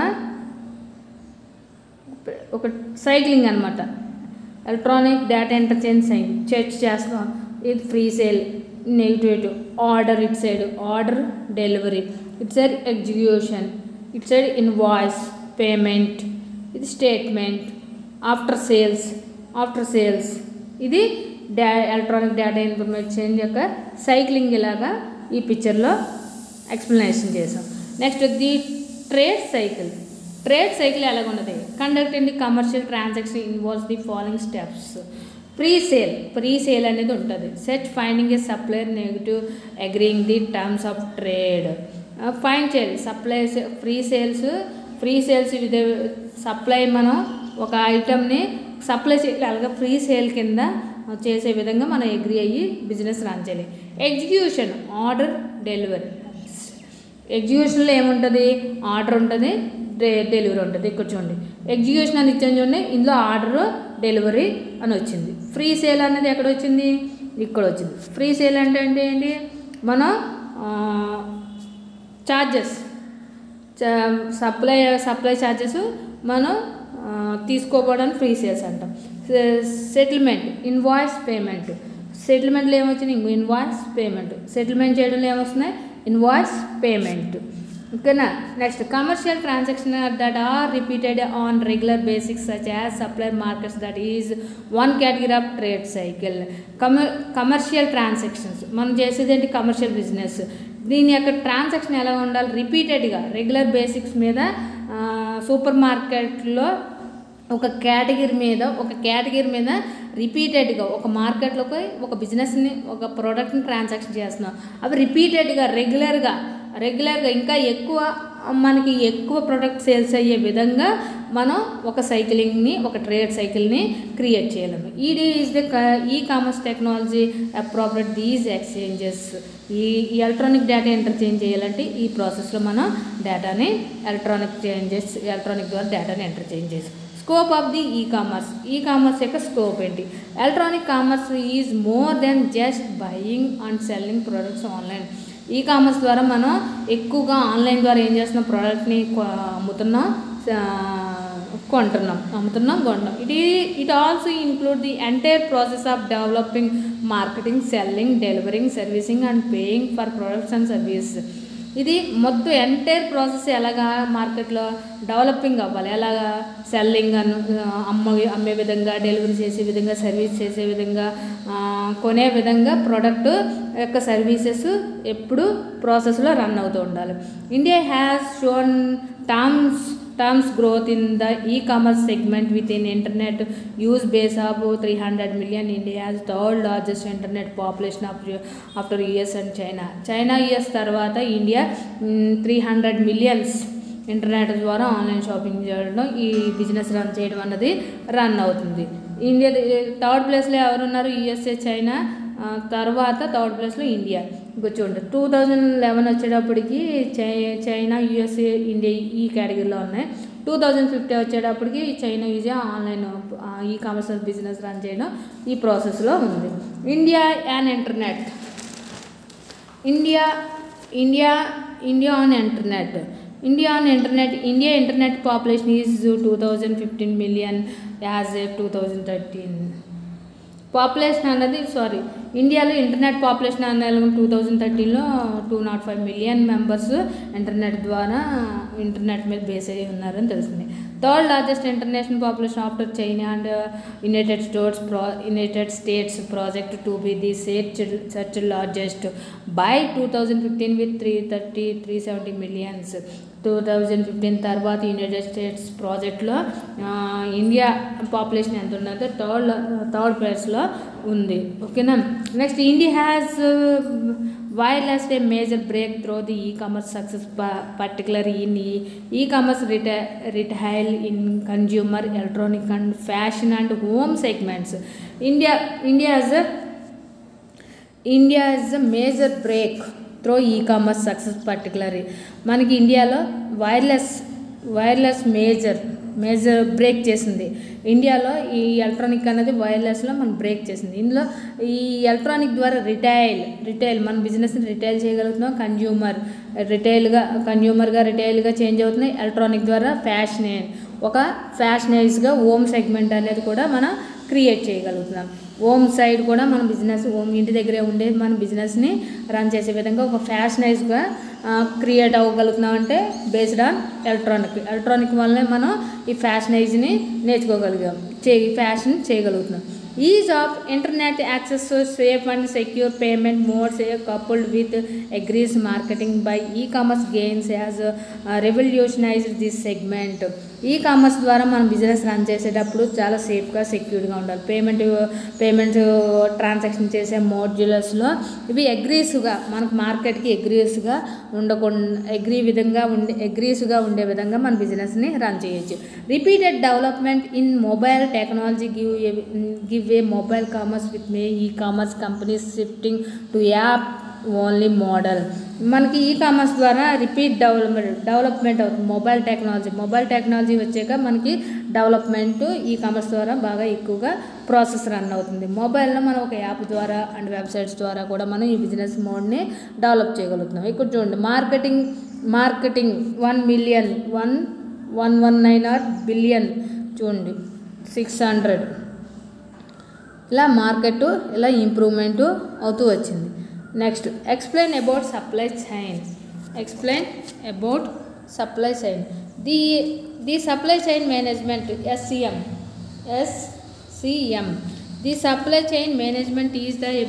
ఒక సైక్లింగ్ అనమాట electronic data interchange sign church చేస్తాం ఇది free sale negative order it side order delivery it side execution it side invoice payment ఇది statement after sales after sales ఇది డా ఎలక్ట్రానిక్ డేటా ఇన్ఫర్మేషన్ యొక్క సైక్లింగ్ ఇలాగా ఈ పిక్చర్లో ఎక్స్ప్లెనేషన్ చేసాం next the trade cycle trade cycle ఎలాగున్నది conduct in the commercial transaction involves the following steps pre sale pre sale అనేది ఉంటుంది set finding a supplier negative agreeing the terms of trade find చేయాలి supplies free sales free sales విధ supply మనం ఒక ఐటమ్ని supply చేయాలి అలాగే free sale కింద చేసే విధంగా మనం అగ్రి అయ్యి బిజినెస్ రన్ చేయాలి ఎగ్జిక్యూషన్ ఆర్డర్ డెలివరీ ఎగ్జిక్యూషన్లో ఏముంటుంది ఆర్డర్ ఉంటుంది డె- డెలివరీ ఉంటుంది ఇక్కడ చూడండి ఎగ్జిక్యూషన్ అని ఇచ్చాను చూడండి ఇందులో ఆర్డర్ డెలివరీ అని వచ్చింది ఫ్రీ సేల్ అనేది ఎక్కడ వచ్చింది ఇక్కడ వచ్చింది ఫ్రీ సేల్ అంటే అంటే ఏంటి మనం ఛార్జెస్ సప్లై సప్లై ఛార్జెస్ మనం ఆ, తీసుకోపోవడానికి ఫ్రీ సేల్స్ అంటాం సెటిల్మెంట్ ఇన్వాయిస్ పేమెంట్ సెటిల్మెంట్లో ఏమొచ్చింది ఇన్వాయిస్ పేమెంట్ సెటిల్మెంట్ చేయడంలో ఏమొస్తున్నాయి ఇన్వాయిస్ పేమెంట్ ఓకేనా next commercial transaction that are repeated on regular basics such as supplier markets that is one category of trade cycle కమర్ కమర్షియల్ ట్రాన్సాక్షన్స్ మనం చేసేది ఏంటి కమర్షియల్ బిజినెస్ దీని యొక్క ట్రాన్సాక్షన్ ఎలా ఉండాలి రిపీటెడ్గా రెగ్యులర్ బేసిక్స్ మీద ఆ, సూపర్ మార్కెట్లో ఒక కేటగిరీ మీద ఒక కేటగిరీ మీద రిపీటెడ్గా ఒక మార్కెట్లోకి ఒక బిజినెస్ని ఒక ప్రోడక్ట్ని ట్రాన్సాక్షన్ చేస్తున్నాం అవి రిపీటెడ్గా రెగ్యులర్గా రెగ్యులర్గా ఇంకా ఎక్కువ మనకి ఎక్కువ ప్రొడక్ట్ సేల్స్ అయ్యే విధంగా మనం ఒక సైక్లింగ్ని ఒక ట్రేడ్ సైకిల్ని క్రియేట్ చేయలేము ED is the e commerce technology appropriate these exchanges ఈ ఈ ఎలక్ట్రానిక్ డేటా ఇంటర్చేంజ్ చేయాలంటే ఈ ప్రాసెస్లో మనం డేటాని ఎలక్ట్రానిక్ చేంజెస్ ఎలక్ట్రానిక్ ద్వారా డేటాని ఇంటర్చేంజ్ చేసి scope of the e commerce e commerce యొక్క స్కోప్ ఏంటి electronic commerce is more than just buying and selling products online e commerce ద్వారా మనం ఎక్కువగా ఆన్లైన్ ద్వారా ఏం చేస్తున్నాం ప్రోడక్ట్ని కొ- అమ్ముతున్నాం ఆ, కొంటున్నాం అమ్ముతున్నాం కొంటున్నాం it it also include the entire process of developing marketing selling delivering servicing and paying for products and service ఇది మొత్తం ఎంటైర్ ప్రాసెస్ ఎలాగా మార్కెట్లో డెవలపింగ్ అవ్వాలి ఎలాగా సెల్లింగ్ అను అమ్మ అమ్మే విధంగా డెలివరీ చేసే విధంగా సర్వీస్ చేసే విధంగా ఆ, కొనే విధంగా ప్రోడక్ట్ యొక్క సర్వీసెస్ ఎప్పుడు ప్రాసెస్లో రన్ అవుతూ ఉండాలి India has shown terms terms growth in the e commerce segment with in internet use base of three hundred million India has third largest internet population of after US and China China US తర్వాత India three hundred millions internet ద్వారా online shopping చేయడం ఈ business run చేయడం అన్నది run అవుతుంది India third ప్లేస్లో ఎవరున్నారు USA China ఆ, తర్వాత థర్డ్ ప్లేస్లో ఇండియా ఇంకో చూడండి టూ థౌజండ్ లెవెన్ వచ్చేటప్పటికి చై చైనా యుఎస్ఏ ఇండియా ఈ కేటగిరీలో ఉన్నాయి టూ థౌజండ్ ఫిఫ్టీ వచ్చేటప్పటికి China use online e commerce business run చేయడం ఈ ప్రాసెస్లో ఉంది India and internet India India India on internet India on internet India internet population is two thousand fifteen million as a two thousand thirteen population అన్నది sorry ఇండియాలో internet population అనేది two thousand థర్టీన్లో two not five million members internet ద్వారా internet మీద base అయ్యి ఉన్నారని తెలిసింది third largest international population after China and United States pro United States project to be the search search largest by two thousand fifteen with three thirty three seventy millions two thousand fifteen తర్వాత United States ప్రాజెక్ట్లో India population ఎంత ఉన్నదో third third ప్లేస్లో ఉంది ఓకేనా next India has wireless a major breakthrough the e-commerce success pa- particularly in e- e-commerce reta- retail in consumer electronic and fashion and home segments india india has a India is a major breakthrough e commerce success particularly మనకి ఇండియాలో wireless wireless major major break చేసింది ఇండియాలో ఈ electronic అనేది వైర్లెస్లో మనం break చేసింది ఇందులో ఈ ఎలక్ట్రానిక్ ద్వారా రిటైల్ రిటైల్ మన బిజినెస్ని రిటైల్ చేయగలుగుతున్నాం కన్జ్యూమర్ రిటైల్గా కన్జ్యూమర్గా రిటైల్గా చేంజ్ అవుతున్నాయి ఎలక్ట్రానిక్ ద్వారా ఫ్యాషన్ ఒక ఫ్యాషనైజ్గా హోమ్ సెగ్మెంట్ అనేది కూడా మనం క్రియేట్ చేయగలుగుతున్నాం హోమ్ సైడ్ కూడా మన బిజినెస్ హోమ్ ఇంటి దగ్గరే ఉండే మన బిజినెస్ని రన్ చేసే విధంగా ఒక ఫ్యాషనైజ్గా క్రియేట్ అవ్వగలుగుతున్నాం అంటే బేస్డ్ ఆన్ ఎలక్ట్రానిక్ ఎలక్ట్రానిక్ వల్లనే మనం ఈ ఫ్యాషనైజ్ని నేర్చుకోగలిగాం చే ఫ్యాషన్ చేయగలుగుతున్నాం is of internet access safe and secure payment modes coupled with agrees marketing by e commerce gains as revolutionized this segment e commerce ద్వారా మనం బిజినెస్ రన్ చేసేటప్పుడు చాలా సేఫ్గా సెక్యూర్గా ఉండాలి పేమెంట్ పేమెంట్ ట్రాన్సాక్షన్ చేసే మోడ్యులర్స్లో ఇవి అగ్రీస్గా మనకు మార్కెట్కి అగ్రీస్గా ఉండకుండా అగ్రీ విధంగా ఉండే అగ్రీస్గా ఉండే విధంగా మన బిజినెస్ని రన్ చేయొచ్చు repeated development in mobile technology give give a mobile commerce with may e commerce companies shifting to app only model మనకి ఈ కామర్స్ ద్వారా రిపీట్ డెవలప్మెంట్ డెవలప్మెంట్ అవుతుంది మొబైల్ టెక్నాలజీ మొబైల్ టెక్నాలజీ వచ్చాక మనకి డెవలప్మెంట్ ఈ కామర్స్ ద్వారా బాగా ఎక్కువగా process run అవుతుంది మొబైల్లో మనం ఒక యాప్ ద్వారా అండ్ వెబ్సైట్స్ ద్వారా కూడా మనం ఈ బిజినెస్ మోడ్ని డెవలప్ చేయగలుగుతున్నాం ఇక్కడ చూడండి marketing marketing one million one one one nine or billion చూడండి సిక్స్ హండ్రెడ్ ఇలా మార్కెట్ ఇలా ఇంప్రూవ్మెంట్ అవుతూ వచ్చింది next explain about supply chain explain about supply chain the the supply chain management SCM SCM the supply chain management is the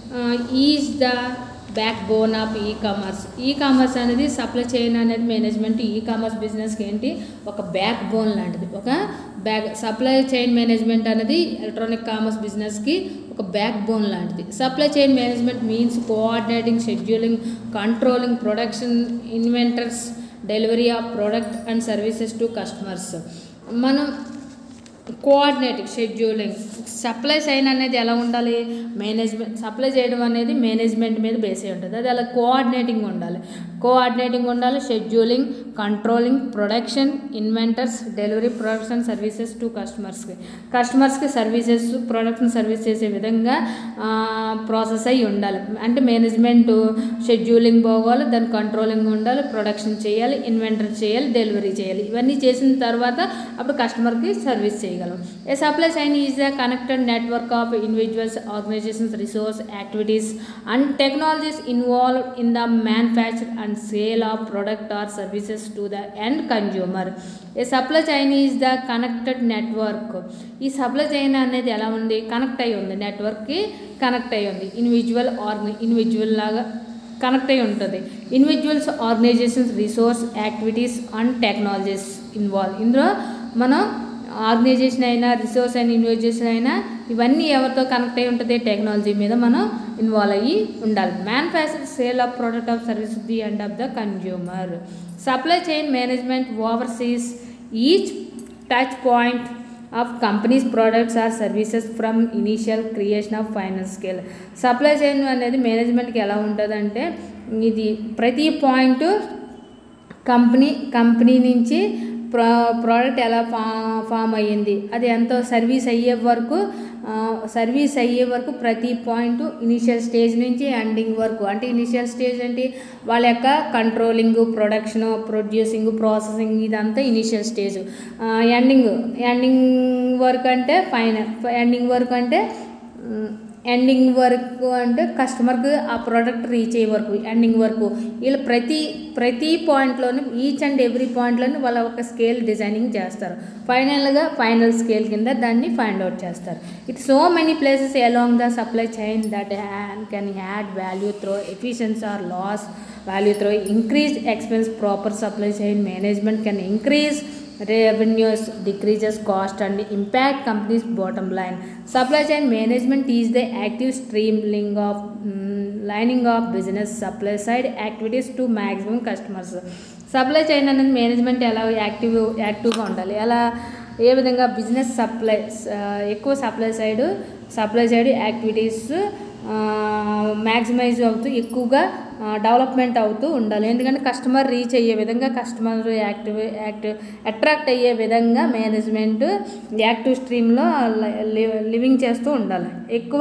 is the backbone of ఈ commerce e commerce అనేది supply chain అనేది management e commerce బిజినెస్కి ఏంటి ఒక backbone లాంటిది ఒక back supply chain management అనేది electronic commerce బిజినెస్కి ఒక బ్యాక్ బోన్ లాంటిది supply chain management means coordinating scheduling controlling production inventors delivery of product and services to customers మనం కోఆర్డినేటింగ్ షెడ్యూలింగ్ సప్లై చైన్ అనేది ఎలా ఉండాలి మేనేజ్మెంట్ సప్లై చేయడం అనేది మేనేజ్మెంట్ మీద బేస్ అయి ఉంటుంది అది అలా కోఆర్డినేటింగ్ ఉండాలి కోఆర్డినేటింగ్ ఉండాలి scheduling controlling production inventors delivery production services to కస్టమర్స్కి కస్టమర్స్కి సర్వీసెస్ ప్రొడక్షన్ సర్వీస్ చేసే విధంగా ప్రాసెస్ అయి ఉండాలి అంటే మేనేజ్మెంట్ షెడ్యూలింగ్ పోవాలి దాని కంట్రోలింగ్ ఉండాలి ప్రొడక్షన్ చేయాలి ఇన్వెంటర్ చేయాలి డెలివరీ చేయాలి ఇవన్నీ చేసిన తర్వాత అప్పుడు కస్టమర్కి సర్వీస్ చేయగలం a supply chain is the connected network of individuals organizations resource activities and technologies involve in the manufacture and sale of product or services to the end consumer a supply chain is the connected network ఈ supply chain అనేది ఎలా ఉంది connect అయి ఉంది నెట్వర్క్కి connect అయి ఉంది individual ఆర్గ individual లాగా కనెక్ట్ అయి ఉంటుంది individuals organizations resource activities and technologies involve ఇందులో మనం ఆర్గనైజేషన్ అయినా రిసోర్స్ అయినా ఇన్వెస్టేషన్ అయినా ఇవన్నీ ఎవరితో కనెక్ట్ అయి ఉంటుంది టెక్నాలజీ మీద మనం ఇన్వాల్వ్ అయ్యి ఉండాలి manufacture sale of product of service the end of the consumer supply chain management oversees each touch point of companies products or services from initial creation of final scale supply chain అనేది మేనేజ్మెంట్కి ఎలా ఉంటుందంటే ఇది ప్రతి point company company నుంచి ప్రో product ఎలా ఫా ఫామ్ అయ్యింది అది ఎంతో సర్వీస్ అయ్యే వరకు సర్వీస్ అయ్యే వరకు ప్రతి పాయింట్ ఇనిషియల్ స్టేజ్ నుంచి ఎండింగ్ వరకు అంటే ఇనిషియల్ స్టేజ్ ఏంటి వాళ్ళ యొక్క కంట్రోలింగ్ ప్రొడక్షన్ ప్రొడ్యూసింగ్ ప్రాసెసింగ్ ఇదంతా initial stage ending ending work అంటే ఫైనల్ ఎండింగ్ వర్క్ అంటే ఎండింగ్ వరకు అంటే కస్టమర్కి ఆ ప్రోడక్ట్ రీచ్ అయ్యే వరకు ఎండింగ్ వరకు వీళ్ళు ప్రతి ప్రతి పాయింట్లోని ఈచ్ అండ్ ఎవ్రీ పాయింట్లోని వాళ్ళ ఒక స్కేల్ డిజైనింగ్ చేస్తారు ఫైనల్గా ఫైనల్ స్కేల్ కింద దాన్ని ఫైండ్ అవుట్ చేస్తారు it so many places along the supply chain that can had value through efficiency or loss value through increase expense proper supply chain management can increase revenues decreases cost and impact company's bottom line supply chain management is the active streamlining of mm, lining of business supply side activities to maximum customers supply chain అనేది management ఎలా active యాక్టివ్గా ఉండాలి ఎలా ఏ విధంగా business supply ఎక్కువ supply side supply side activities maximize అవుతూ ఎక్కువగా డెవలప్మెంట్ అవుతూ ఉండాలి ఎందుకంటే కస్టమర్ రీచ్ అయ్యే విధంగా కస్టమర్ యాక్టివ్ యాక్టివ్ అట్రాక్ట్ అయ్యే విధంగా మేనేజ్మెంట్ యాక్టివ్ స్ట్రీమ్లో లివింగ్ చేస్తూ ఉండాలి ఎక్కువ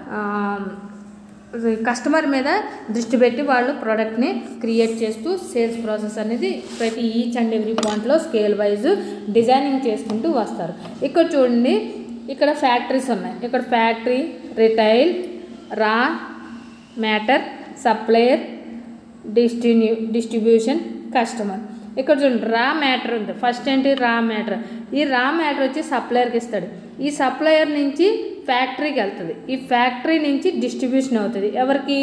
కస్టమర్ మీద దృష్టి పెట్టి వాళ్ళు ప్రోడక్ట్ని క్రియేట్ చేస్తూ సేల్స్ ప్రాసెస్ అనేది ప్రతి ఈచ్ అండ్ ఎవ్రీ పాయింట్లో స్కేల్ వైజ్ డిజైనింగ్ చేసుకుంటూ వస్తారు ఇక్కడ చూడండి ఇక్కడ ఫ్యాక్టరీస్ ఉన్నాయి ఇక్కడ factory retail raw matter supplier డిస్ట్రిబ్యూ డిస్ట్రిబ్యూషన్ కస్టమర్ ఇక్కడ చూడండి రా మ్యాటర్ ఉంది ఫస్ట్ ఏంటి రా మ్యాటర్ ఈ రా మ్యాటర్ వచ్చి సప్లయర్కి ఇస్తాడు ఈ సప్లయర్ నుంచి ఫ్యాక్టరీకి వెళ్తుంది ఈ ఫ్యాక్టరీ నుంచి డిస్ట్రిబ్యూషన్ అవుతుంది ఎవరికి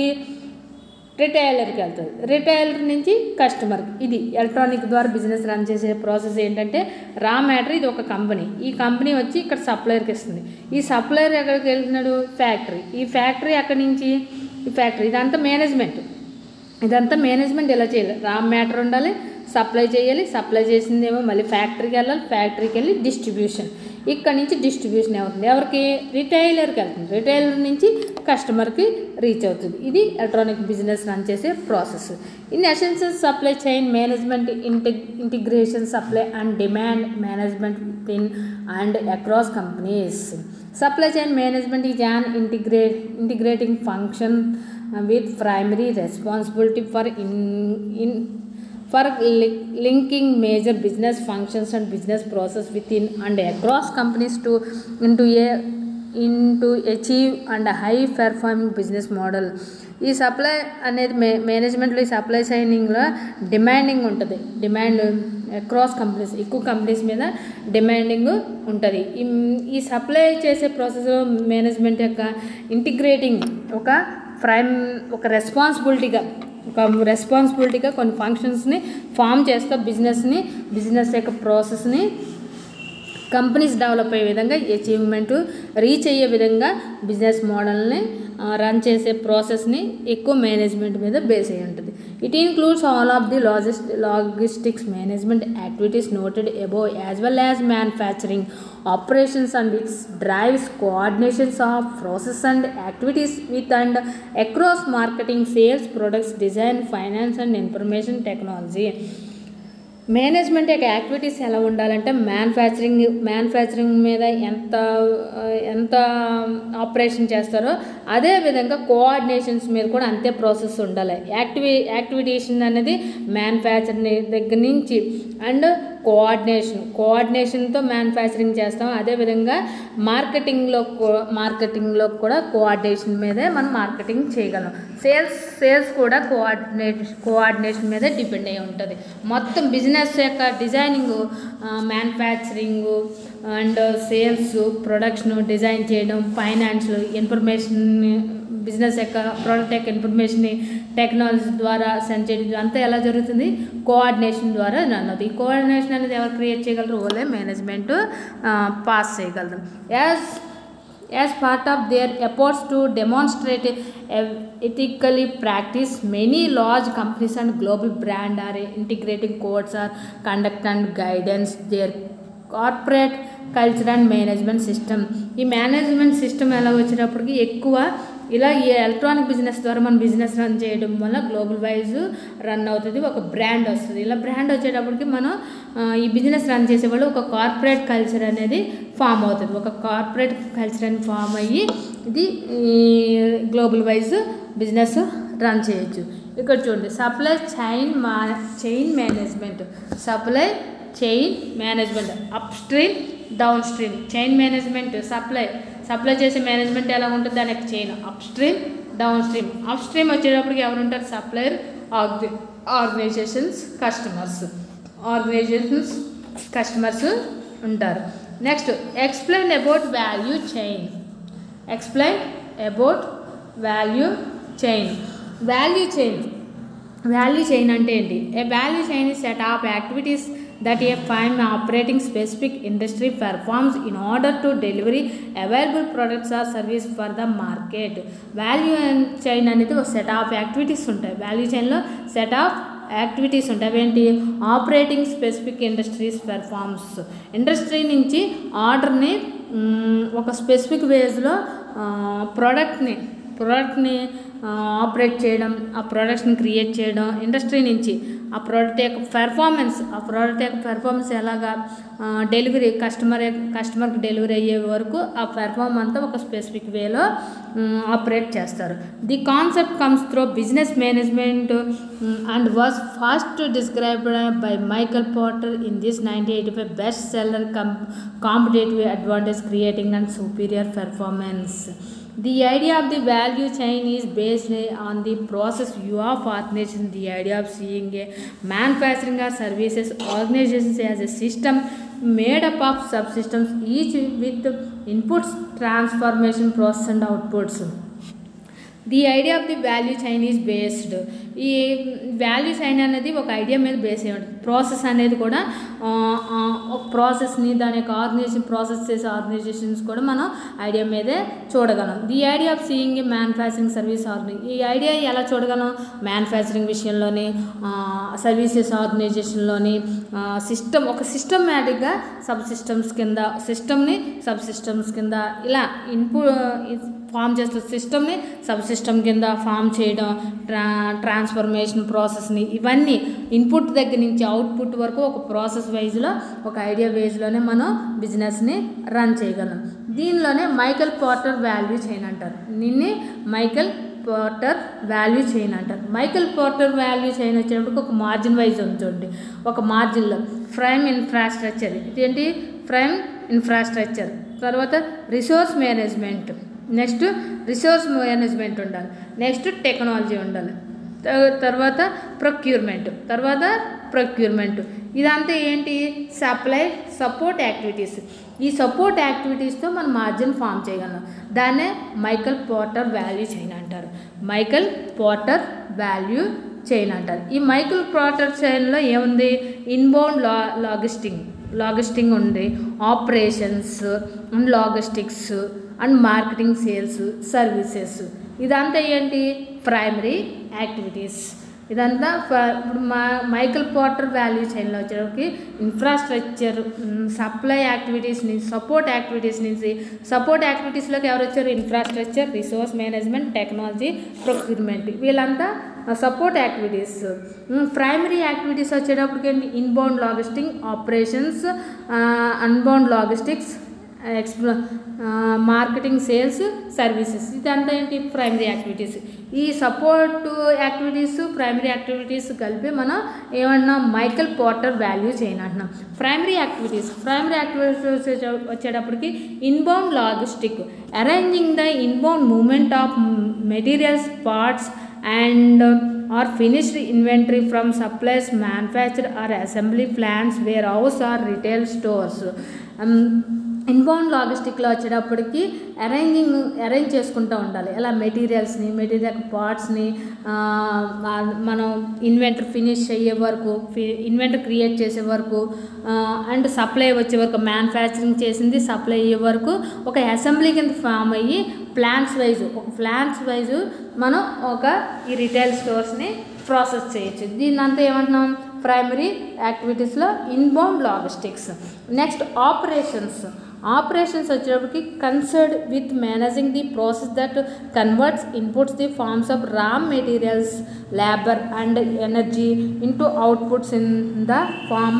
రిటైలర్కి వెళ్తుంది రిటైలర్ నుంచి కస్టమర్కి ఇది ఎలక్ట్రానిక్ ద్వారా బిజినెస్ రన్ చేసే ప్రాసెస్ ఏంటంటే రా మ్యాటర్ ఇది ఒక కంపెనీ ఈ కంపెనీ వచ్చి ఇక్కడ సప్లయర్కి ఇస్తుంది ఈ సప్లయర్ ఎక్కడికి వెళ్తున్నాడు ఫ్యాక్టరీ ఈ ఫ్యాక్టరీ అక్కడి నుంచి ఈ ఫ్యాక్టరీ ఇదంతా మేనేజ్మెంట్ ఇదంతా మేనేజ్మెంట్ ఎలా చేయాలి రా మ్యాటర్ ఉండాలి సప్లై చేయాలి సప్లై చేసిందేమో మళ్ళీ ఫ్యాక్టరీకి వెళ్ళాలి ఫ్యాక్టరీకి వెళ్ళి డిస్ట్రిబ్యూషన్ ఇక్కడ నుంచి డిస్ట్రిబ్యూషన్ అవుతుంది ఎవరికి రిటైలర్కి వెళ్తుంది రిటైలర్ నుంచి కస్టమర్కి రీచ్ అవుతుంది ఇది ఎలక్ట్రానిక్ బిజినెస్ రన్ చేసే process in essential supply chain management ఇంటి integration supply and demand management in and across companies supply chain management is an integrate integrating function with primary responsibility for in, in for li- linking major business functions and business process within and across companies to into a into achieve and a high performing business model ఈ supply అనేది మే మేనేజ్మెంట్లో ఈ supply సైనింగ్లో demanding ఉంటుంది demand across companies ఎక్కువ companies మీద demanding ఉంటుంది ఈ ఈ సప్లై చేసే ప్రాసెస్లో మేనేజ్మెంట్ యొక్క ఇంటిగ్రేటింగ్ ఒక ప్రైమ్ ఒక రెస్పాన్సిబిలిటీగా ఒక రెస్పాన్సిబిలిటీగా కొన్ని ఫంక్షన్స్ని ఫామ్ చేస్తూ బిజినెస్ని బిజినెస్ యొక్క ప్రాసెస్ని కంపెనీస్ డెవలప్ అయ్యే విధంగా అచీవ్మెంట్ రీచ్ అయ్యే విధంగా బిజినెస్ మోడల్ని రన్ చేసే ప్రాసెస్ని ఎక్కువ మేనేజ్మెంట్ మీద బేస్ అయి ఉంటుంది it includes all of the లాజిస్ logistics management activities noted above as well as manufacturing operations and its drives coordinations of process and activities with and across marketing sales products design finance and information technology management యొక్క activities ఎలా ఉండాలంటే manufacturing manufacturing మీద ఎంత ఎంత operation చేస్తారో అదే విధంగా coordinations మీద కూడా అంతే ప్రాసెస్ ఉండాలి యాక్టివి యాక్టివిటేషన్ అనేది మ్యానుఫ్యాక్చరింగ్ దగ్గర నుంచి అండ్ కోఆర్డినేషన్ కోఆర్డినేషన్తో మ్యానుఫ్యాక్చరింగ్ చేస్తాం అదేవిధంగా మార్కెటింగ్లో మార్కెటింగ్లో కూడా కోఆర్డినేషన్ మీదే మనం మార్కెటింగ్ చేయగలం సేల్స్ సేల్స్ కూడా కోఆర్డినేషన్ కోఆర్డినేషన్ మీదే డిపెండ్ అయి ఉంటుంది మొత్తం బిజినెస్ యొక్క designing manufacturing and sales production design చేయడం ఫైనాన్స్ ఇన్ఫర్మేషన్ బిజినెస్ యొక్క ప్రోడక్ట్ యొక్క ఇన్ఫర్మేషన్ని టెక్నాలజీ ద్వారా సెండ్ చేయడం అంతా ఎలా జరుగుతుంది కోఆర్డినేషన్ ద్వారా రన్ అవుతుంది ఈ కోఆర్డినేషన్ అనేది ఎవరు క్రియేట్ చేయగలరు ఓన్లీ మేనేజ్మెంట్ పాస్ చేయగలరు as as part of their efforts to demonstrate ethically practice many large companies and global brand are integrating codes or conduct and guidance their corporate culture and management system ఈ management system ఎలా వచ్చినప్పటికీ ఎక్కువ ఇలా ఈ electronic business ద్వారా మనం business run చేయడం వల్ల గ్లోబల్ వైజ్ రన్ అవుతుంది ఒక బ్రాండ్ వస్తుంది ఇలా బ్రాండ్ వచ్చేటప్పటికి మనం ఈ బిజినెస్ రన్ చేసేవాళ్ళు ఒక కార్పొరేట్ కల్చర్ అనేది ఫామ్ అవుతుంది ఒక కార్పొరేట్ కల్చర్ అని ఫామ్ అయ్యి ఇది గ్లోబల్ వైజ్ బిజినెస్ రన్ చేయొచ్చు ఇక్కడ చూడండి సప్లై చైన్ మా chain management supply chain management upstream downstream chain management supply supply చేసే మేనేజ్మెంట్ ఎలా ఉంటుంది దానికి chain upstream downstream upstream వచ్చేటప్పటికి ఎవరు ఉంటారు సప్లయర్ ఆర్గ ఆర్గనైజేషన్స్ కస్టమర్స్ ఆర్గనైజేషన్స్ కస్టమర్స్ ఉంటారు next explain about value chain explain about value chain value chain value chain అంటే ఏంటి a value chain is set of activities that a firm operating specific industry performs in order to delivery available products or service for the market value chain అనేది ఒక set of activities ఉంటాయి value చైన్లో set of activities ఉంటాయి అవేంటి operating specific industries performs industry నుంచి ఆర్డర్ని ఒక specific వేస్లో ప్రోడక్ట్ని ప్రోడక్ట్ని ఆపరేట్ చేయడం ఆ ప్రోడక్ట్స్ని క్రియేట్ చేయడం ఇండస్ట్రీ నుంచి ఆ ప్రోడక్ట్ యొక్క పెర్ఫార్మెన్స్ ఆ ప్రోడక్ట్ యొక్క పెర్ఫార్మెన్స్ ఎలాగా డెలివరీ కస్టమర్ కస్టమర్కి డెలివరీ అయ్యే వరకు ఆ పెర్ఫార్మ్ అంతా ఒక స్పెసిఫిక్ వేలో ఆపరేట్ చేస్తారు the concept comes through business management and was first described by Michael Porter in this nineteen eighty five best seller కం competitive advantage creating and superior performance The idea of the value chain is based on the process view of organization. The idea of seeing a manufacturing or services organizations as a system made up of subsystems, each with inputs, transformation process and outputs. The idea of the value chain is based ఈ value chain అనేది ఒక idea మీద base అయి ఉంటుంది process అనేది కూడా ఒక ప్రాసెస్ని దాని యొక్క ఆర్గనైజేషన్ ప్రాసెస్ చేసే ఆర్గనైజేషన్స్ కూడా మనం ఐడియా మీదే చూడగలం the idea of seeing a manufacturing service organize ఈ ఐడియా ఎలా చూడగలం మ్యానుఫ్యాక్చరింగ్ విషయంలోని సర్వీసెస్ ఆర్గనైజేషన్లోని సిస్టమ్ ఒక సిస్టమేటిక్గా సబ్ సిస్టమ్స్ కింద సిస్టమ్ని సబ్ సిస్టమ్స్ కింద ఇలా ఇన్పు ఫామ్ చేస్తూ సిస్టమ్ని సబ్ సిస్టమ్ కింద ఫామ్ చేయడం ట్రా ట్రాన్స్ఫర్మేషన్ ప్రాసెస్ని ఇవన్నీ ఇన్పుట్ దగ్గర నుంచి అవుట్పుట్ వరకు ఒక ప్రాసెస్ వైజ్లో ఒక ఐడియా వేజ్లోనే మనం బిజినెస్ని రన్ చేయగలం దీనిలోనే మైకల్ పోర్టర్ వాల్యూ చైన్ అంటారు నిన్ని మైకల్ పోర్టర్ వాల్యూ చైన్ అంటారు మైకల్ పోర్టర్ వాల్యూ చైన్ వచ్చేటప్పటికి ఒక మార్జిన్ వైజ్ ఉంచండి ఒక మార్జిన్లో ఫ్రైమ్ ఇన్ఫ్రాస్ట్రక్చర్ ఇదేంటి ఫ్రైమ్ ఇన్ఫ్రాస్ట్రక్చర్ తర్వాత resource management next resource management ఉండాలి నెక్స్ట్ టెక్నాలజీ ఉండాలి తర్వాత ప్రొక్యూర్మెంట్ తర్వాత ప్రొక్యూర్మెంట్ ఇదంతా ఏంటి సప్లై సపోర్ట్ యాక్టివిటీస్ ఈ సపోర్ట్ యాక్టివిటీస్తో మనం మార్జిన్ ఫామ్ చేయగలం దాన్నే మైకల్ పోర్టర్ వాల్యూ చైన్ అంటారు మైకల్ పోర్టర్ వాల్యూ చైన్ అంటారు ఈ మైకల్ పోర్టర్ చైన్లో ఏముంది ఇన్బౌండ్ లా లాజిస్టింగ్ లాజిస్టింగ్ ఉంది operations and logistics and marketing sales services ఇదంతా ఏంటి ప్రైమరీ యాక్టివిటీస్ ఇదంతా ఇప్పుడు మా మైకల్ పోర్టర్ వాల్యూ చైన్లో వచ్చేటప్పటికి ఇన్ఫ్రాస్ట్రక్చర్ సప్లై యాక్టివిటీస్ నుంచి సపోర్ట్ యాక్టివిటీస్ నుంచి సపోర్ట్ యాక్టివిటీస్లోకి ఎవరు వచ్చారు infrastructure resource management technology procurement వీళ్ళంతా సపోర్ట్ యాక్టివిటీస్ ప్రైమరీ యాక్టివిటీస్ వచ్చేటప్పటికి inbound logistics operations outbound logistics ఎక్స్ప్లో మార్కెటింగ్ సేల్స్ సర్వీసెస్ ఇదంతా ఏంటి ప్రైమరీ యాక్టివిటీస్ ఈ సపోర్ట్ యాక్టివిటీస్ ప్రైమరీ యాక్టివిటీస్ కలిపి మనం ఏమన్నా మైకల్ పోర్టర్ వాల్యూ చేయను అంటున్నాం ప్రైమరీ యాక్టివిటీస్ ప్రైమరీ యాక్టివిటీస్ వచ్చేటప్పటికి inbound logistic arranging the inbound movement of materials parts and or finished inventory from suppliers manufactured or assembly plants warehouse or retail stores um, inbound లాజిస్టిక్లో వచ్చేటప్పటికి arranging arrange చేసుకుంటూ ఉండాలి ఎలా మెటీరియల్స్ని material పార్ట్స్ని మనం inventor finish అయ్యే వరకు inventor create చేసే వరకు అండ్ సప్లై వచ్చే వరకు మ్యానుఫ్యాక్చరింగ్ చేసింది సప్లై అయ్యే వరకు ఒక అసెంబ్లీ కింద ఫామ్ అయ్యి ప్లాన్స్ వైజ్ ఒక ప్లాన్స్ వైజ్ మనం ఒక ఈ రిటైల్ స్టోర్స్ని ప్రాసెస్ చేయొచ్చు దీన్ని అంతా ఏమంటున్నాం ప్రైమరీ యాక్టివిటీస్లో inbound logistics next operations operations వచ్చేటప్పటికి concerned with managing the process that converts inputs the forms of raw materials labour and energy into outputs in the form of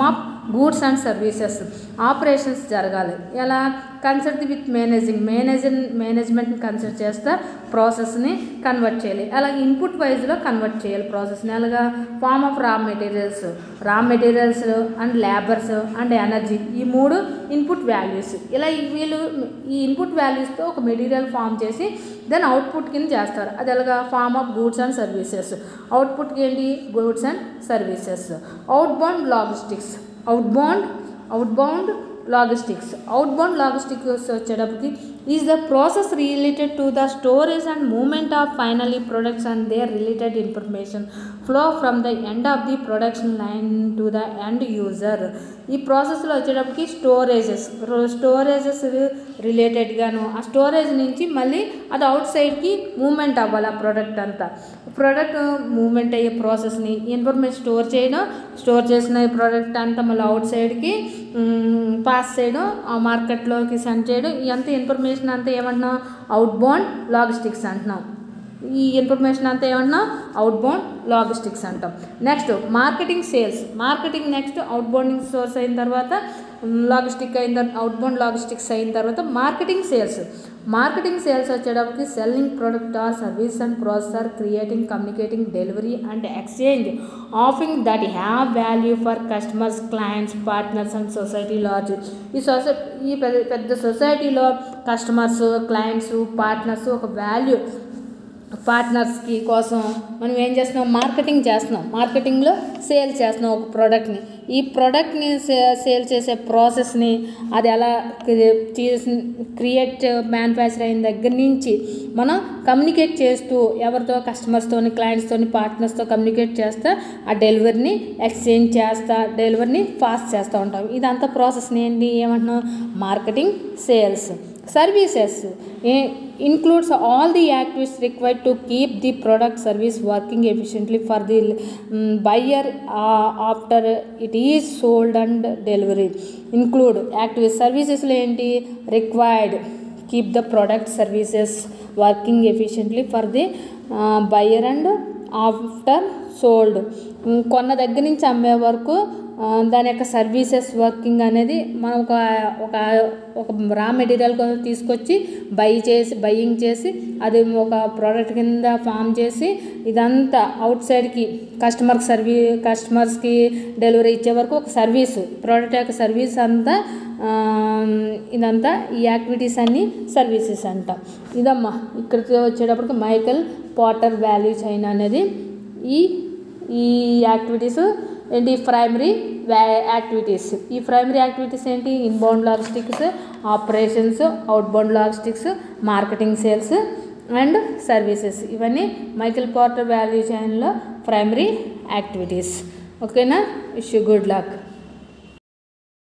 goods and services operations జరగాలి ఎలా consult with managing manager మేనేజ్మెంట్ని consider చేస్తే ప్రాసెస్ని convert చేయాలి అలాగే input వైజ్లో convert చేయాలి ప్రాసెస్ని అలాగా form of raw materials raw materials and labours and energy ఈ మూడు ఇన్పుట్ వాల్యూస్ ఇలా ఈ వీళ్ళు ఈ ఇన్పుట్ వాల్యూస్తో ఒక మెటీరియల్ ఫామ్ చేసి దెన్ అవుట్పుట్ కింద చేస్తారు అది ఎలాగా form of goods and services అవుట్పుట్కి ఏంటి goods and services outbound logistics outbound outbound logistics outbound logistics వచ్చేటప్పటికి is the process related to the storage and movement of finally products and their related information flow from the end of the production line to the end user ఈ ప్రాసెస్లో వచ్చేటప్పటికి storages storages రిలేటెడ్గాను ఆ storage నుంచి మళ్ళీ అది out సైడ్కి moment అవ్వాలి ఆ ప్రోడక్ట్ అంతా ప్రోడక్ట్ మూమెంట్ అయ్యే ప్రాసెస్ని ఇన్ఫర్మేషన్ స్టోర్ చేయడం స్టోర్ చేసిన ఈ ప్రోడక్ట్ అంతా మళ్ళీ అవుట్ సైడ్కి పాస్ చేయడం ఆ మార్కెట్లోకి సెండ్ చేయడం ఇదంతా ఇన్ఫర్మేషన్ అంతా ఏమంటున్నాం అవుట్ బౌండ్ లాజిస్టిక్స్ అంటున్నాం ఈ ఇన్ఫర్మేషన్ అంతా ఏమంటున్నాం అవుట్ బౌండ్ లాజిస్టిక్స్ అంటాం next marketing sales marketing next out bounding source అయిన తర్వాత లాజిస్టిక్ అయిన తర్వాత అవుట్ బౌండ్ లాజిస్టిక్స్ అయిన తర్వాత మార్కెటింగ్ సేల్స్ మార్కెటింగ్ సేల్స్ వచ్చేటప్పటికి selling product or service and processor creating communicating delivery and exchange offering that have value for customers clients partners and society large ఈ సొసై ఈ పెద్ద పెద్ద సొసైటీలో కస్టమర్స్ క్లయింట్స్ పార్ట్నర్స్ ఒక వాల్యూ పార్ట్నర్స్కి కోసం మనం ఏం చేస్తున్నాం మార్కెటింగ్ చేస్తున్నాం మార్కెటింగ్లో సేల్ చేస్తున్నాం ఒక ప్రోడక్ట్ని ఈ ప్రోడక్ట్ని సేల్ చేసే ప్రాసెస్ని అది ఎలా క్రియేట్ మ్యానుఫ్యాక్చర్ అయిన దగ్గర నుంచి మనం కమ్యూనికేట్ చేస్తూ ఎవరితో కస్టమర్స్తోని క్లయింట్స్తోని పార్ట్నర్స్తో కమ్యూనికేట్ చేస్తా ఆ డెలివరీని ఎక్స్చేంజ్ చేస్తా డెలివరీని ఫాస్ట్ చేస్తూ ఉంటాం ఇదంతా ప్రాసెస్ని ఏంటి ఏమంటున్నాం marketing sales services includes all the activities required to keep the product service working efficiently for the um, buyer uh, after it is sold and delivery include activities services ఏంటి required keep the product services working efficiently for the uh, buyer and after sold కొన్న దగ్గర నుంచి అమ్మే వరకు దాని యొక్క services working అనేది మనం ఒక ఒక ఒక రా మెటీరియల్ తీసుకొచ్చి బై చేసి బయ్యింగ్ చేసి అది ఒక ప్రోడక్ట్ కింద ఫామ్ చేసి ఇదంతా అవుట్ సైడ్కి కస్టమర్కి సర్వీ కస్టమర్స్కి డెలివరీ ఇచ్చే వరకు ఒక సర్వీస్ ప్రోడక్ట్ యొక్క సర్వీస్ అంతా ఇదంతా ఈ యాక్టివిటీస్ అన్నీ సర్వీసెస్ అంట ఇదమ్మా ఇక్కడికి వచ్చేటప్పటికి మైకల్ పాటర్ వాల్యూ చైన్ అనేది ఈ ఈ యాక్టివిటీస్ ఏంటి ప్రైమరీ యాక్టివిటీస్ ఈ ప్రైమరీ యాక్టివిటీస్ ఏంటి inbound logistics operations outbound logistics marketing sales and services ఇవన్నీ మైకిల్ పార్టర్ వాల్యూ చైన్లో ప్రైమరీ యాక్టివిటీస్ ఓకేనా విష్ గుడ్ లక్